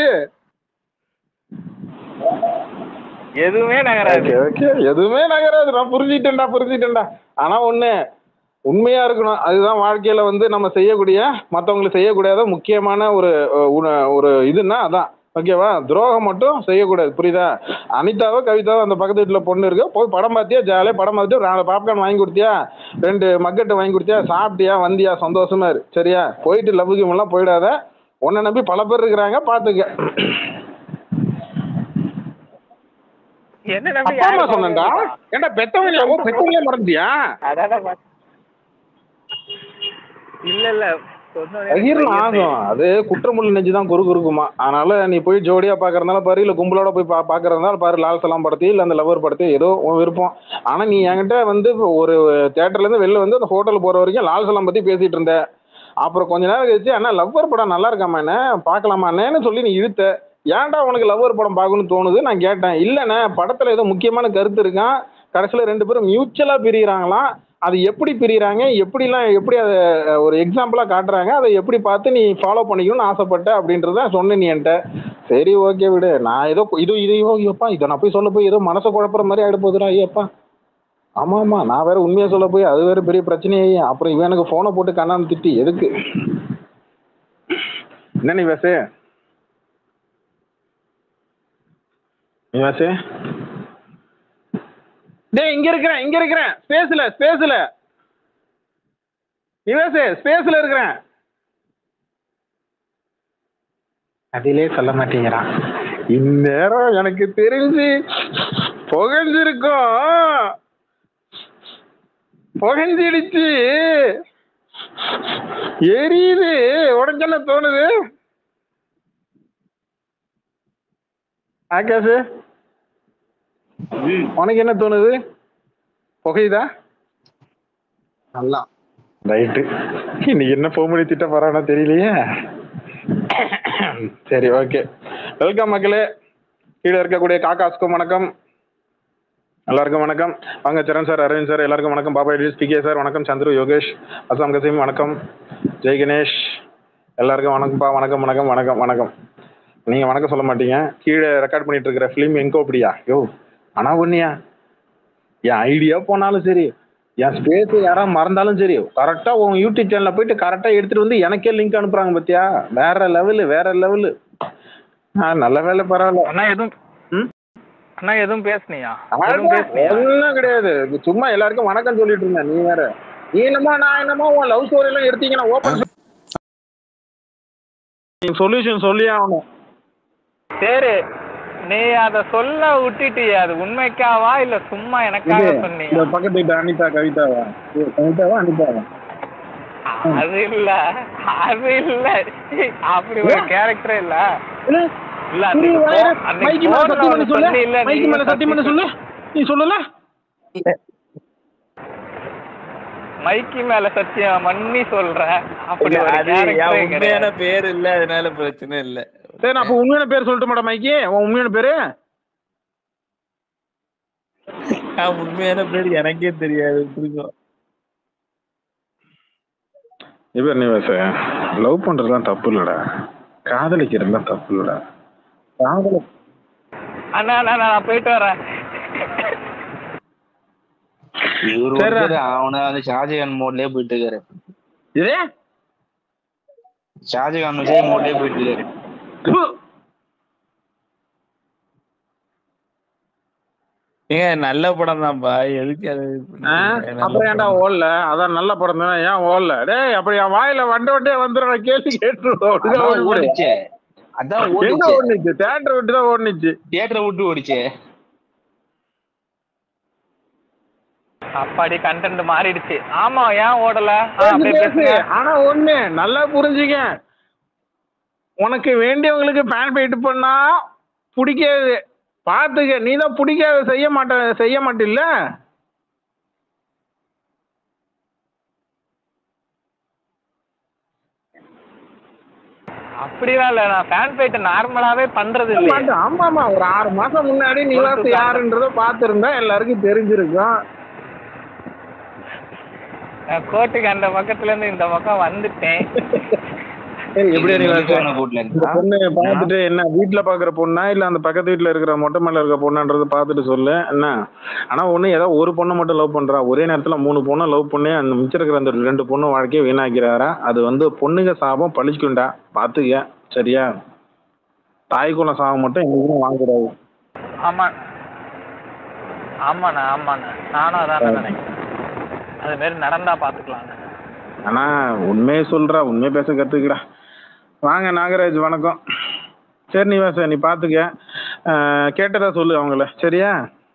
S2: எதுவுமே நகராது
S1: ஓகே ஓகே எதுவுமே நகராது நான் புரிஞ்சுட்டேன்டா புரிஞ்சுட்டேன்டா ஆனா ஒண்ணு உண்மையா இருக்கணும் அதுதான் வாழ்க்கையில வந்து நம்ம செய்யக்கூடிய மத்தவங்களுக்கு செய்யக்கூடாத முக்கியமான ஒரு அஹ், உண- ஒரு இதுன்னா அதான் ஓகேவா துரோகம் மட்டும் செய்யக்கூடாது புரியுதா அனிதாவோ கவிதாவோ அந்த பக்கத்து வீட்டுல பொண்ணு இருக்கு போய் படம் பார்த்தியா ஜாலியா படம் பார்த்துட்டு ஒரு நாலு பாப்கார்ன் வாங்கி கொடுத்தியா ரெண்டு மக்கெட்டு வாங்கி கொடுத்தியா சாப்பிட்டியா வந்தியா சந்தோஷமா இரு சரியா போயிட்டு லவ் எல்லாம் போயிடாத உன்னை நம்பி பல பேர் இருக்கிறாங்க பாத்துக்க
S2: என்ன நம்பி
S1: அப்பா அம்மா
S2: யாரு
S1: சொன்னேன்டா ஏன்டா பெத்தவங்க ஓ பெத்தவங்களே மறந்துட்டியா
S2: அதான பாத்து- இல்ல இல்ல சொன்னோனே
S1: பகிரலாம்
S2: பையன்
S1: ஆகும் அது குற்றமுள்ள நெஞ்சு தான் குறு குறுக்குமா அதனால நீ போய் ஜோடியா பாக்குறதுனால பாரு இல்ல கும்பலோட போய் பா பாக்குறதுனால பாரு லால் சலாம் படத்தையும் இல்ல அந்த லவர் படத்தையும் ஏதோ உன் விருப்பம் ஆனா நீ என்கிட்ட வந்து ஒரு தியேட்டர்ல இருந்து வெளில வந்து அந்த ஹோட்டல் போற வரைக்கும் லால் சலாம் பத்தி பேசிட்டு இருந்த அப்புறம் கொஞ்ச நேரம் கழிச்சு அண்ணா லவ்வர் படம் நல்லா இருக்காமா என்ன பார்க்கலாமாண்ணேன்னு சொல்லி நீ இழுத்த ஏன்டா உனக்கு லவ்வர் படம் பார்க்கணும்னு தோணுது நான் கேட்டேன் இல்லைண்ணே படத்துல ஏதோ முக்கியமான கருத்து இருக்கான் கடைசியில் ரெண்டு பேரும் மியூச்சுவலா பிரிகிறாங்களாம் அது எப்படி பிரிகிறாங்க எப்படிலாம் எப்படி அதை அஹ், ஒரு எக்ஸாம்பிளாக காட்டுறாங்க அதை எப்படி பார்த்து நீ ஃபாலோ பண்ணிக்கணும்னு ஆசைப்பட்ட அப்படின்றத சொன்ன நீ என்கிட்ட சரி ஓகே விடு நான் ஏதோ இது இது ஐயோப்பா இதை நான் போய் சொல்ல போய் ஏதோ மனசை குழப்புற மாதிரி ஆகிட போகுதுடா ஐயப்பா ஆமா ஆமா நான் வேற உண்மையை சொல்ல போய் அது வேற பெரிய பிரச்சனையாயி அப்புறம் இவன் எனக்கு ஃபோனை போட்டு கண்ணாந்து திட்டி எதுக்கு என்ன நீ பேசு நீ பேசு டேய் இங்க இருக்கிறேன் இங்க இருக்கிறேன் ஸ்பேஸ்ல ஸ்பேஸ்ல நீ பேசு ஸ்பேஸ்ல இருக்கிறேன் அதிலே சொல்ல மாட்டேங்கிறான் இந்நேரம் எனக்கு தெரிஞ்சு புகஞ்சிருக்கும் புகஞ்சிடுச்சு எரியுது உடனே என்ன தோணுது ஆகாஷ் உனக்கு என்ன தோணுது புகையுதா
S3: நல்லா
S1: ரைட்டு இன்னைக்கு என்ன போக முடிய திட்ட போறானோ தெரியலையே சரி ஓகே வெல்கம் மக்களே கீழே இருக்கக்கூடிய காக்காஸ்க்கும் வணக்கம் எல்லாருக்கும் வணக்கம் வாங்க சரண் சார் அரவிந்த் சார் எல்லாருக்கும் வணக்கம் பாபா எடிஸ் பிகே சார் வணக்கம் சந்துரு யோகேஷ் அசாம் கசீம் வணக்கம் ஜெய் கணேஷ் எல்லாருக்கும் வணக்கம்ப்பா வணக்கம் வணக்கம் வணக்கம் வணக்கம் நீங்கள் வணக்கம் சொல்ல மாட்டீங்க கீழே ரெக்கார்ட் பண்ணிட்டு இருக்கிற ஃபிலிம் எங்கோ அப்படியா யோ ஆனா ஒன்னியா என் ஐடியா போனாலும் சரி என் ஸ்பேஸ் யாராவது மறந்தாலும் சரி கரெக்டாக உன் யூடியூப் சேனலில் போயிட்டு கரெக்டாக எடுத்துட்டு வந்து எனக்கே லிங்க் அனுப்புறாங்க பார்த்தியா வேற லெவலு வேற லெவலு ஆ நல்ல வேலை பரவாயில்ல
S2: அண்ணா எதுவும்
S1: ம்?
S2: அண்ணா எதுவும் பேசுனியா எதுவும் பேசுனியா
S1: ஒன்றும் கிடையாது சும்மா எல்லாருக்கும் வணக்கம் சொல்லிட்டு இருந்தேன் நீ வேற நீ என்னமோ நான் என்னமோ உன் லவ் ஸ்டோரி எல்லாம் எடுத்தீங்கன்னா ஓப்பன் சொல்யூஷன் சொல்லியே ஆகணும்
S2: சரி நீ அத சொல்ல விட்டுட்டியா அது உண்மைக்காவா இல்ல சும்மா எனக்காக சொன்னியா
S1: இந்த பக்கத்து வீட்டு அனிதா கவிதாவா ஏ, கவிதாவா அனிதாவா
S2: அது இல்ல அது இல்ல அப்படி ஒரு கேரக்டரே இல்ல
S1: இல்ல,
S2: இல்ல
S1: சரி,
S2: அன்னைக்கு
S1: வேற
S2: போ- அன்னைக்கு
S1: மைக்கு மேல
S2: போன்ல
S1: சத்தியம்
S2: ஒண்ணு
S1: பண்ணி சொல்லு
S2: சொன்னி இல்ல
S1: மைக்கு மேல சத்தியம் பண்ணி சொல்லு நீ சொல்லல
S2: மைக்கி மேல சத்தியம் பண்ணி சொல்றேன் அப்படி ஒரு
S6: அது என்
S2: கேரக்டரே
S6: உண்மையான
S2: கிடையாது
S6: பேர் இல்ல அதனால பிரச்சனை இல்ல
S1: சரி நான் அப்ப உண்மையான பேர் சொல்லட்டு மாட்டேன் மைக்கி உன் உண்மையான பேரு
S6: என் உண்மையான பேர் எனக்கே தெரியாது புரியும்
S1: இவர் நீ பேச லவ் பண்றதுலாம் தப்பு இல்லடா காதலிக்கிறதுலாம் தப்பு இல்லடா காதல
S2: அண்ணா அண்ணா நான் போயிட்டு வரேன்
S3: இவரு
S1: சரி.
S3: ஒருத்தர் அவன அந்த ஷாஜகான் மோட்லயே போயிட்டு இருக்காரு
S1: இதே
S3: ஷாஜகான் விஜய் மோட்லயே போயிட்டு இருக்காரு
S1: ப்பு.
S6: ஏங்க நல்ல படம் தான்ப்பா எதுக்கு அது இது
S1: ஆ?
S6: பண்றீங்க? நல்ல
S1: அப்புறம் ஏன்டா
S6: படம்.
S1: ஓடல அதான் நல்ல படம் தானே ஏன் ஓடல டேய் அப்படி என் வாயில வண்ட வண்டே வந்துடும் கேள்வி கேட்டுருவோம்
S3: அதான் ஓடிச்சே அதான்
S1: எங்க
S3: ஓடிச்சு
S1: ஓடுனுச்சு தேட்டர் விட்டு தான் ஓடுனுச்சு
S3: தியேட்டரை விட்டு ஓடிச்சே
S2: அப்பாடி கண்டென்ட் மாறிடுச்சு ஆமா ஏன் ஓடல ஆ,
S1: பேசு,
S2: அப்படியே
S1: பேசு.
S2: பேசுங்க
S1: ஆனா ஒண்ணு நல்லா புரிஞ்சுக்க உனக்கு வேண்டியவங்களுக்கு பேன் பைட் பண்ணா பிடிக்காது பாத்துக்க நீ தான் பிடிக்காத செய்ய மாட்ட செய்ய மாட்டில்ல
S2: அப்படிலாம் இல்ல நான் ஃபேன் ஃபைட் நார்மலாவே பண்றது இல்லையே
S1: மாட்டேன். ஆமா ஆமா ஒரு ஆறு மாசம் முன்னாடி நிவாஸ் யாருன்றத பாத்துருந்தா எல்லாருக்கும் தெரிஞ்சிருக்கும்
S2: நான் கோர்ட்டுக்கு அந்த பக்கத்துல இருந்து இந்த பக்கம் வந்துட்டேன்
S1: ஏய், எப்படி நிவாஸ்
S3: போன கூட்டுல
S1: இந்த
S3: இருந்தா
S1: பொண்ணு பார்த்துட்டு என்ன வீட்ல பாக்குற பொண்ணா இல்ல அந்த பக்கத்து வீட்ல இருக்கிற மொட்டை மேல இருக்க பொண்ணான்றத பார்த்துட்டு சொல்லு என்ன ஆனா ஒண்ணு ஏதோ ஒரு பொண்ணை மட்டும் லவ் பண்றா ஒரே நேரத்துல மூணு பொண்ணை லவ் பண்ணி அந்த மிச்சம் இருக்கிற அந்த ரெண்டு பொண்ணு வாழ்க்கையை வீணாக்கிறாரா அது வந்து பொண்ணுங்க சாபம் பழிச்சுக்குண்டா பாத்துக்க சரியா தாய் குலம் சாபம் மட்டும் எங்களுக்கும் வாங்கக்கூடாது
S2: ஆமா ஆமாண்ணா ஆமாண்ணா நானும் அதான் நினைக்கிறேன் அது மாரி நடந்தா பாத்துக்கலாம்
S1: ஆனா உண்மையை சொல்றா உண்மையை பேச கத்துக்கிறா வாங்க நாகராஜ் வணக்கம் சரி நிவாச நீ பாத்துக்க அஹ், கேட்டதா சொல்லு அவங்கள சரியா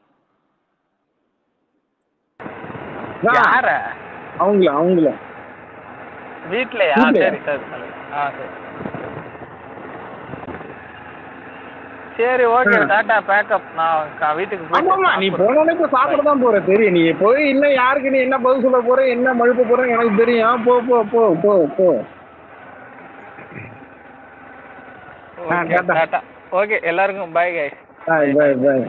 S1: ஆ,
S2: யார
S1: அவங்கள அவங்கள
S2: வீட்லயா
S1: வீட்லயா?
S2: சரி சரி சரி ஆ சரி சரி ஓகே டாடா பேக்கப் நான் க- வீட்டுக்கு போயிட்டு
S1: ஆமாமா நீ
S2: சாப்பிடுறேன்.
S1: போனோடனே இப்ப சாப்பிட தான் போற தெரியும் நீ போய் இன்னும் யாருக்கு நீ என்ன பதில் சொல்ல போற என்ன மழுப்ப போற எனக்கு தெரியும் போ போ போ போ போ ஆ,
S2: ஓகே
S1: டாடா.
S2: டாடா ஓகே எல்லாருக்கும் bye guys
S1: bye bye bye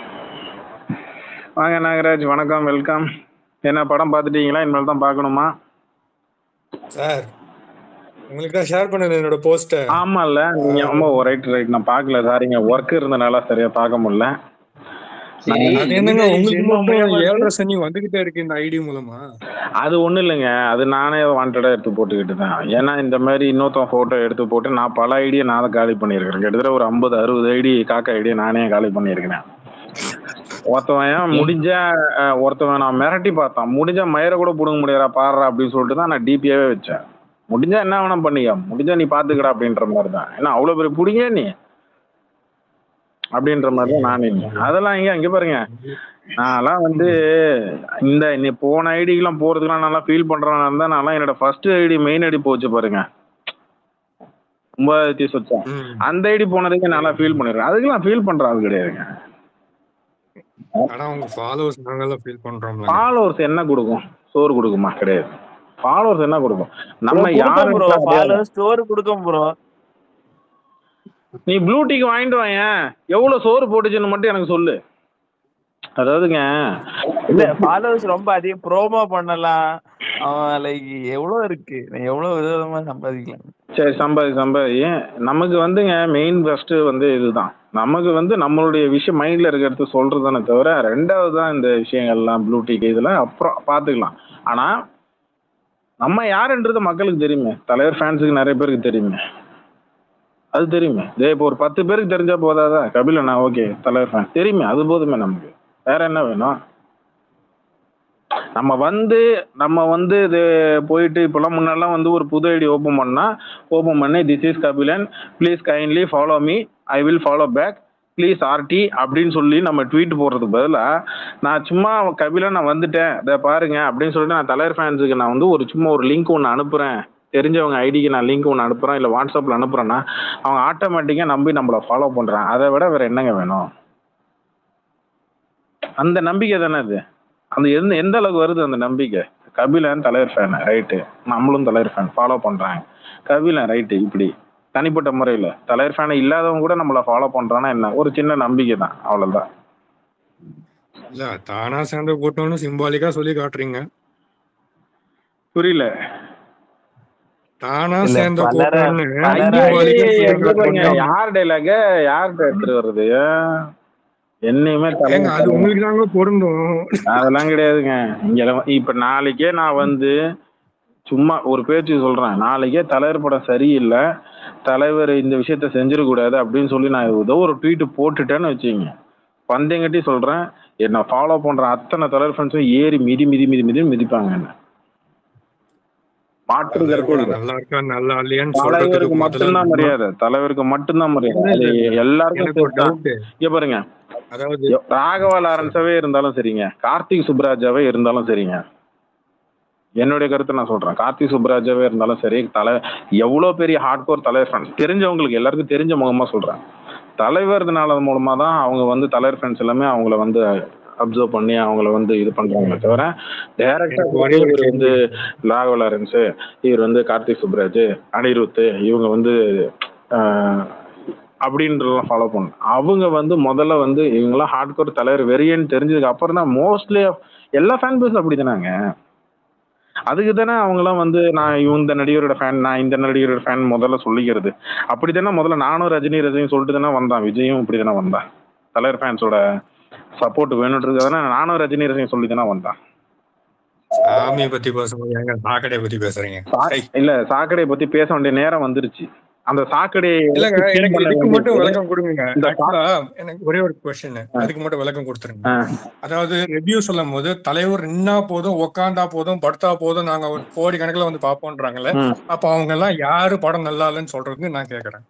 S1: வாங்க நாகராஜ் வணக்கம் வெல்கம் என்ன படம் பார்த்துட்டீங்களா இனிமேல் தான் பார்க்கணுமா
S7: சார் உங்களுக்கு தான் ஷேர் பண்ணேன் என்னோட போஸ்ட
S1: ஆமால்ல நீங்க ஆமா ரைட் ரைட் நான் பார்க்கல சாரிங்க ஒர்க் இருந்தனால சரியா பார்க்க முடியல
S3: சரி,
S7: அது என்னங்க
S3: இது
S7: உங்களுக்கு
S3: சினிமா மூலியமா
S7: மட்டும்
S3: இருக்கு.
S7: ஏழரை சனி வந்துகிட்டே இருக்கு இந்த ஐடி மூலமா
S1: அது ஒண்ணும் இல்லைங்க அது நானே வாண்டடா எடுத்து போட்டுக்கிட்டு தான் ஏன்னா இந்த மாதிரி இன்னொருத்தன் போட்டோ எடுத்து போட்டு நான் பல ஐடியை நான் தான் காலி பண்ணியிருக்கிறேன் கிட்டத்தட்ட ஒரு ஐம்பது அறுபது ஐடி காக்கா ஐடியை நானே காலி பண்ணியிருக்கிறேன் ஒருத்தவன் முடிஞ்சா அஹ், ஒருத்தவன் நான் மிரட்டி பார்த்தான் முடிஞ்சா மயிரை கூட பிடுங்க முடியாதா பாடுறா அப்படின்னு சொல்லிட்டு தான் நான் டிபியாவே வச்சேன் முடிஞ்சா என்ன வேணா பண்ணிக்க முடிஞ்சா நீ பாத்துக்கடா அப்படின்ற மாதிரி தான் ஏன்னா அவ்வளவு பெரிய பிடிங்க நீ அப்படின்ற மாதிரி தான் நான் இருந்தேன் அதெல்லாம் இங்க அங்க பாருங்க நான்லாம் வந்து இந்த நீ போன ஐடிக்கெல்லாம் போறதுக்குலாம் நல்லா ஃபீல் பண்றேன் இருந்தா நான்லாம் என்னோட ஃபர்ஸ்ட் ஐடி மெயின் ஐடி போச்சு பாருங்க ஒன்பதாயிரத்தி சொச்சம்
S7: ம்.
S1: அந்த ஐடி போனதுக்கு நல்லா ஃபீல் பண்ணிடுறேன் அதுக்கெல்லாம் ஃபீல் பண்ற ஆள் கிடையாதுங்க
S7: ஆனா உங்க ஃபாலோவர்ஸ் நாங்கெல்லாம் ஃபீல் பண்றோம்ல
S1: ஃபாலோவர்ஸ் என்ன கொடுக்கும் சோறு கொடுக்குமா கிடையாது ஃபாலோவர்ஸ் என்ன கொடுக்கும் நம்ம யாரு
S6: ப்ரோ ஃபாலோ ஸ்டோர் கொடுக்கும் ப்ரோ
S1: நீ ப்ளூ டீக்கு வாங்கிட்டு வாங்க எவ்வளவு சோறு போட்டுச்சுன்னு மட்டும் எனக்கு சொல்லு அதாவதுங்க
S6: இல்ல ஃபாலோவர்ஸ் ரொம்ப அதிகம் ப்ரோமோ பண்ணலாம் அவன் லைக் எவ்வளவு இருக்கு நான் எவ்வளவு விதவிதமா சம்பாதிக்கலாம்
S1: சரி சம்பாதி சம்பாதி நமக்கு வந்துங்க மெயின் ஃபர்ஸ்ட் வந்து இதுதான் நமக்கு வந்து நம்மளுடைய விஷயம் மைண்ட்ல இருக்கிறது சொல்றதுதானே தவிர ரெண்டாவது தான் இந்த விஷயங்கள்லாம் ப்ளூ டீக் இதெல்லாம் அப்புறம் பார்த்துக்கலாம் ஆனா நம்ம யாருன்றது மக்களுக்கு தெரியுமே தலைவர் ஃபேன்ஸுக்கு நிறைய பேருக்கு தெரியுமே அது தெரியுமே இதே இப்போ ஒரு பத்து பேருக்கு தெரிஞ்சா போதாதா கபிலண்ணா ஓகே தலைவர் ஃபேன் தெரியுமே அது போதுமே நமக்கு வேற என்ன வேணும் நம்ம வந்து நம்ம வந்து இது போயிட்டு இப்போலாம் முன்னெல்லாம் வந்து ஒரு புது ஐடி ஓப்பன் பண்ணா ஓப்பன் பண்ணி this is Kabilan please kindly follow me I will follow back please RT அப்படின்னு சொல்லி நம்ம ட்வீட் போடுறதுக்கு பதிலாக நான் சும்மா கபிலன் நான் வந்துட்டேன் இதை பாருங்க அப்படின்னு சொல்லிட்டு நான் தலைவர் ஃபேன்ஸுக்கு நான் வந்து ஒரு சும்மா ஒரு லிங்க் ஒன்று அனுப்புகிறேன் தெரிஞ்சவங்க ஐடிக்கு நான் லிங்க் ஒன்று அனுப்புகிறேன் இல்லை வாட்ஸ்அப்பில் அனுப்புகிறேன்னா அவங்க ஆட்டோமேட்டிக்காக நம்பி நம்மளை ஃபாலோ பண்ணுறாங்க அதை விட வேறு என்னங்க வேணும் அந்த நம்பிக்கை தானே அது அந்த எந்த எந்த அளவுக்கு வருது அந்த நம்பிக்கை கபிலன் தலைவர் ஃபேன் ரைட்டு நம்மளும் தலைவர் ஃபேன் ஃபாலோ பண்ணுறாங்க கபிலன் ரைட்டு இப்படி தனிப்பட்ட முறையில் தலைவர் ஃபேன் இல்லாதவங்க கூட நம்மளை ஃபாலோ பண்ணுறான்னா என்ன ஒரு சின்ன நம்பிக்கை தான் அவ்வளோதான்
S7: இல்ல தானா சேர்ந்த கூட்டம்னு சிம்பாலிக்கா சொல்லி காட்டுறீங்க
S1: புரியல
S7: தானா
S6: இல்ல,
S7: சேர்ந்த
S6: பலர-
S7: கூட்டம்னு
S6: பலர
S7: symbolic ஆ சொல்லி
S1: எங்க பாருங்க
S7: காட்டுறீங்க.
S1: யார் டைலாக யார்கிட்ட எடுத்துட்டு வர்றது என்னையுமே
S7: ஏங்க
S1: தலைவர்
S7: அது உங்களுக்கு தாங்க பொருந்தும்
S1: அதெல்லாம் கிடையாதுங்க இங்க இப்ப நாளைக்கே நான் வந்து சும்மா ஒரு பேச்சு சொல்றேன் நாளைக்கே தலைவர் படம் சரியில்லை தலைவர் இந்த விஷயத்த செஞ்சிடக்கூடாது அப்படின்னு சொல்லி நான் ஏதோ ஒரு ட்வீட் போட்டுட்டேன்னு வச்சுங்க பந்தயங்கட்டி சொல்றேன் என்ன ஃபாலோ பண்ற அத்தனை தலைவர் ஃப்ரெண்ட்ஸும் ஏறி மிதி மிதி மிதி மிதி மிதிப்பாங்க என்ன மாற்று
S7: தலைவர் கூட
S1: கருத்து
S7: நல்லா இருக்கா நல்லா இல்லையான்னு
S1: தலைவருக்கு
S7: சொல்றதுக்கு
S1: மட்டும்தான்
S7: முதல்ல
S1: மரியாதை தலைவருக்கு மட்டும்தான் மரியாதை
S7: இல்ல,
S1: அது
S7: இல்ல,
S1: எல்லாருக்கும்
S7: எனக்கு ஒரு
S1: சேர்த்து தான்.
S7: டவுட்
S1: இங்க பாருங்க
S7: அதாவது
S1: எ- ராகவா லாரன்ஸாவே இருந்தாலும் சரிங்க கார்த்திக் சுப்ராஜாவே இருந்தாலும் சரிங்க என்னுடைய கருத்தை நான் சொல்றேன் கார்த்திக் சுப்ராஜாவே இருந்தாலும் சரி தலை எவ்வளோ பெரிய ஹார்ட்கோர் தலைவர் ஃபேன்ஸ் தெரிஞ்சவங்களுக்கு எல்லாருக்கும் தெரிஞ்ச முகமா சொல்றேன் தலைவர்னால மூலமா தான் அவங்க வந்து தலைவர் ஃபேன்ஸ் எல்லாமே அவங்கள வந்து அப்சர்வ் பண்ணி அவங்கள வந்து இது பண்றாங்களே தவிர டைரக்டா
S7: எனக்கு ஒரே ஒரு
S1: இவர் வந்து ராகவ லாரன்ஸ் இவர் வந்து கார்த்திக் சுப்ராஜ் அனிருத் இவங்க வந்து ஆஹ், அப்படின்றதெல்லாம் ஃபாலோ பண்ணணும் அவங்க வந்து முதல்ல வந்து இவங்கெல்லாம் ஹார்ட்கோர் தலைவர் வெறியன்னு தெரிஞ்சதுக்கு அப்புறம் தான் மோஸ்ட்லி எல்லா ஃபேன் பேஸ் அப்படி தானாங்க அதுக்கு தானே அவங்களாம் வந்து நான் இந்த நடிகரோட ஃபேன் நான் இந்த நடிகரோட ஃபேன் முதல்ல சொல்லிக்கிறது அப்படி தானே முதல்ல நானும் ரஜினி ரஜினி சொல்லிட்டு தானே வந்தான் விஜயும் இப்படி தானே வந்தான் தலைவர் ஃபேன்ஸோட சப்போர்ட் வேணுன்றது தானே நானும் ரஜினி ரஜினி சொல்லி தானே வந்தான்
S7: சாமியை பத்தி பேசும்போது எங்க சாக்கடையை பத்தி பேசுறீங்க
S1: சா-
S7: ஐய்,
S1: இல்ல சாக்கடையை பத்தி பேச வேண்டிய நேரம் வந்துருச்சு அந்த சாக்கடையை
S7: இல்லங்க
S1: clean
S7: எனக்கு
S1: பண்ண
S7: இதுக்கு மட்டும்
S1: வேண்டியது-
S7: விளக்கம் கொடுங்க
S1: இந்த சா-
S7: ஆக்சுவலா எனக்கு ஒரே ஒரு கொஸ்டின் அதுக்கு மட்டும் விளக்கம் கொடுத்துருங்க
S1: ஆ.
S7: அதாவது ரிவ்யூ சொல்லும் போது தலைவர் நின்னா போதும் உக்காந்தா போதும் படுத்தா போதும் நாங்க ஒரு கோடி கணக்குல வந்து பாப்போம்ன்றாங்கல்ல
S1: ம்.
S7: அப்ப அவங்க எல்லாம் யாரு படம் நல்லா இல்லைன்னு சொல்றதுக்கு நான் கேக்குறேன்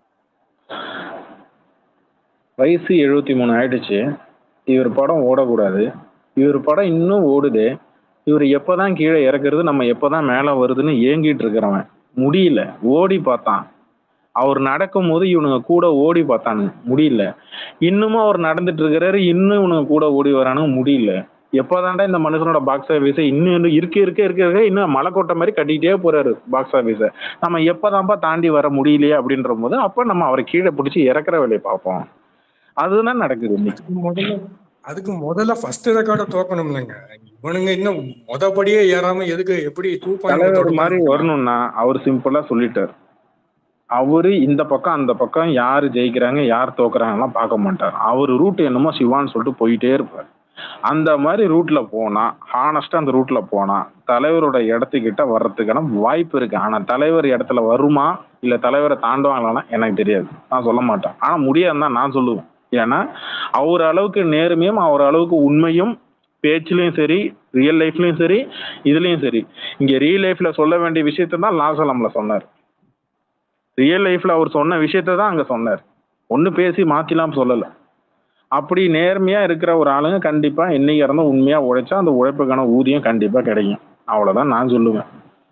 S1: வயசு எழுபத்தி மூணு ஆயிடுச்சு இவர் படம் ஓடக்கூடாது இவர் படம் இன்னும் ஓடுது இவர் எப்பதான் கீழே இறக்குறது நம்ம எப்பதான் மேல வருதுன்னு ஏங்கிட்டு இருக்கிறவன் முடியல ஓடி பார்த்தான் அவர் நடக்கும் போது இவனுங்க கூட ஓடி பார்த்தானுங்க முடியல இன்னமும் அவர் நடந்துட்டு இருக்கிறாரு இன்னும் இவனுங்க கூட ஓடி வரானுங்க முடியல எப்போதாண்டா இந்த மனுஷனோட பாக்ஸ் ஆஃபீஸை இன்னும் இன்னும் இருக்க இருக்க இருக்க இருக்க இன்னும் மலை கொட்டை மாதிரி கட்டிக்கிட்டே போறாரு பாக்ஸ் ஆஃபீஸை நம்ம எப்போதான்ப்பா தாண்டி வர முடியலையே அப்படின்ற போது அப்போ நம்ம அவரை கீழே பிடிச்சி இறக்குற வேலையை பார்ப்போம் அதுதான் நடக்குது இன்னைக்கு
S7: அதுக்கு முதல்ல அதுக்கு முதல்ல ஃபர்ஸ்ட் ரெக்கார்ட தோக்கணும் இல்லைங்க இவனுங்க இன்னும் மொதப்படியே ஏறாம எதுக்கு எப்படி டூ
S1: தலைவர் மாதிரி வரணும்னா அவர் சிம்பிளா சொல்லிட்டார் அவரு இந்த பக்கம் அந்த பக்கம் யாரு ஜெயிக்கிறாங்க யார் தோக்குறாங்கலாம் பார்க்க மாட்டார் அவர் ரூட் என்னமோ சிவான்னு சொல்லிட்டு போயிட்டே இருப்பார் அந்த மாதிரி ரூட்ல போனா ஹானஸ்டா அந்த ரூட்ல போனா தலைவரோட இடத்துக்கிட்ட வர்றதுக்கான வாய்ப்பு இருக்கு ஆனா தலைவர் இடத்துல வருமா இல்ல தலைவரை தாண்டுவாங்களான்னா எனக்கு தெரியாது நான் சொல்ல மாட்டேன் ஆனா முடியாதுன்னு தான் நான் சொல்லுவேன் ஏன்னா அவர் அளவுக்கு நேர்மையும் அவர் அளவுக்கு உண்மையும் பேச்சுலயும் சரி ரியல் லைஃப்லயும் சரி இதுலயும் சரி இங்க ரியல் லைஃப்ல சொல்ல வேண்டிய விஷயத்த தான் லாசலம்ல சொன்னார் ரியல் லைஃப்ல அவர் சொன்ன விஷயத்த தான் அங்க சொன்னார் ஒண்ணு பேசி மாத்திலாம் சொல்லல அப்படி நேர்மையா இருக்கிற ஒரு ஆளுங்க கண்டிப்பா என்னைக்கு இறந்தும் உண்மையா உழைச்சா அந்த உழைப்புக்கான ஊதியம் கண்டிப்பா கிடைக்கும் அவ்வளவுதான் நான் சொல்லுவேன்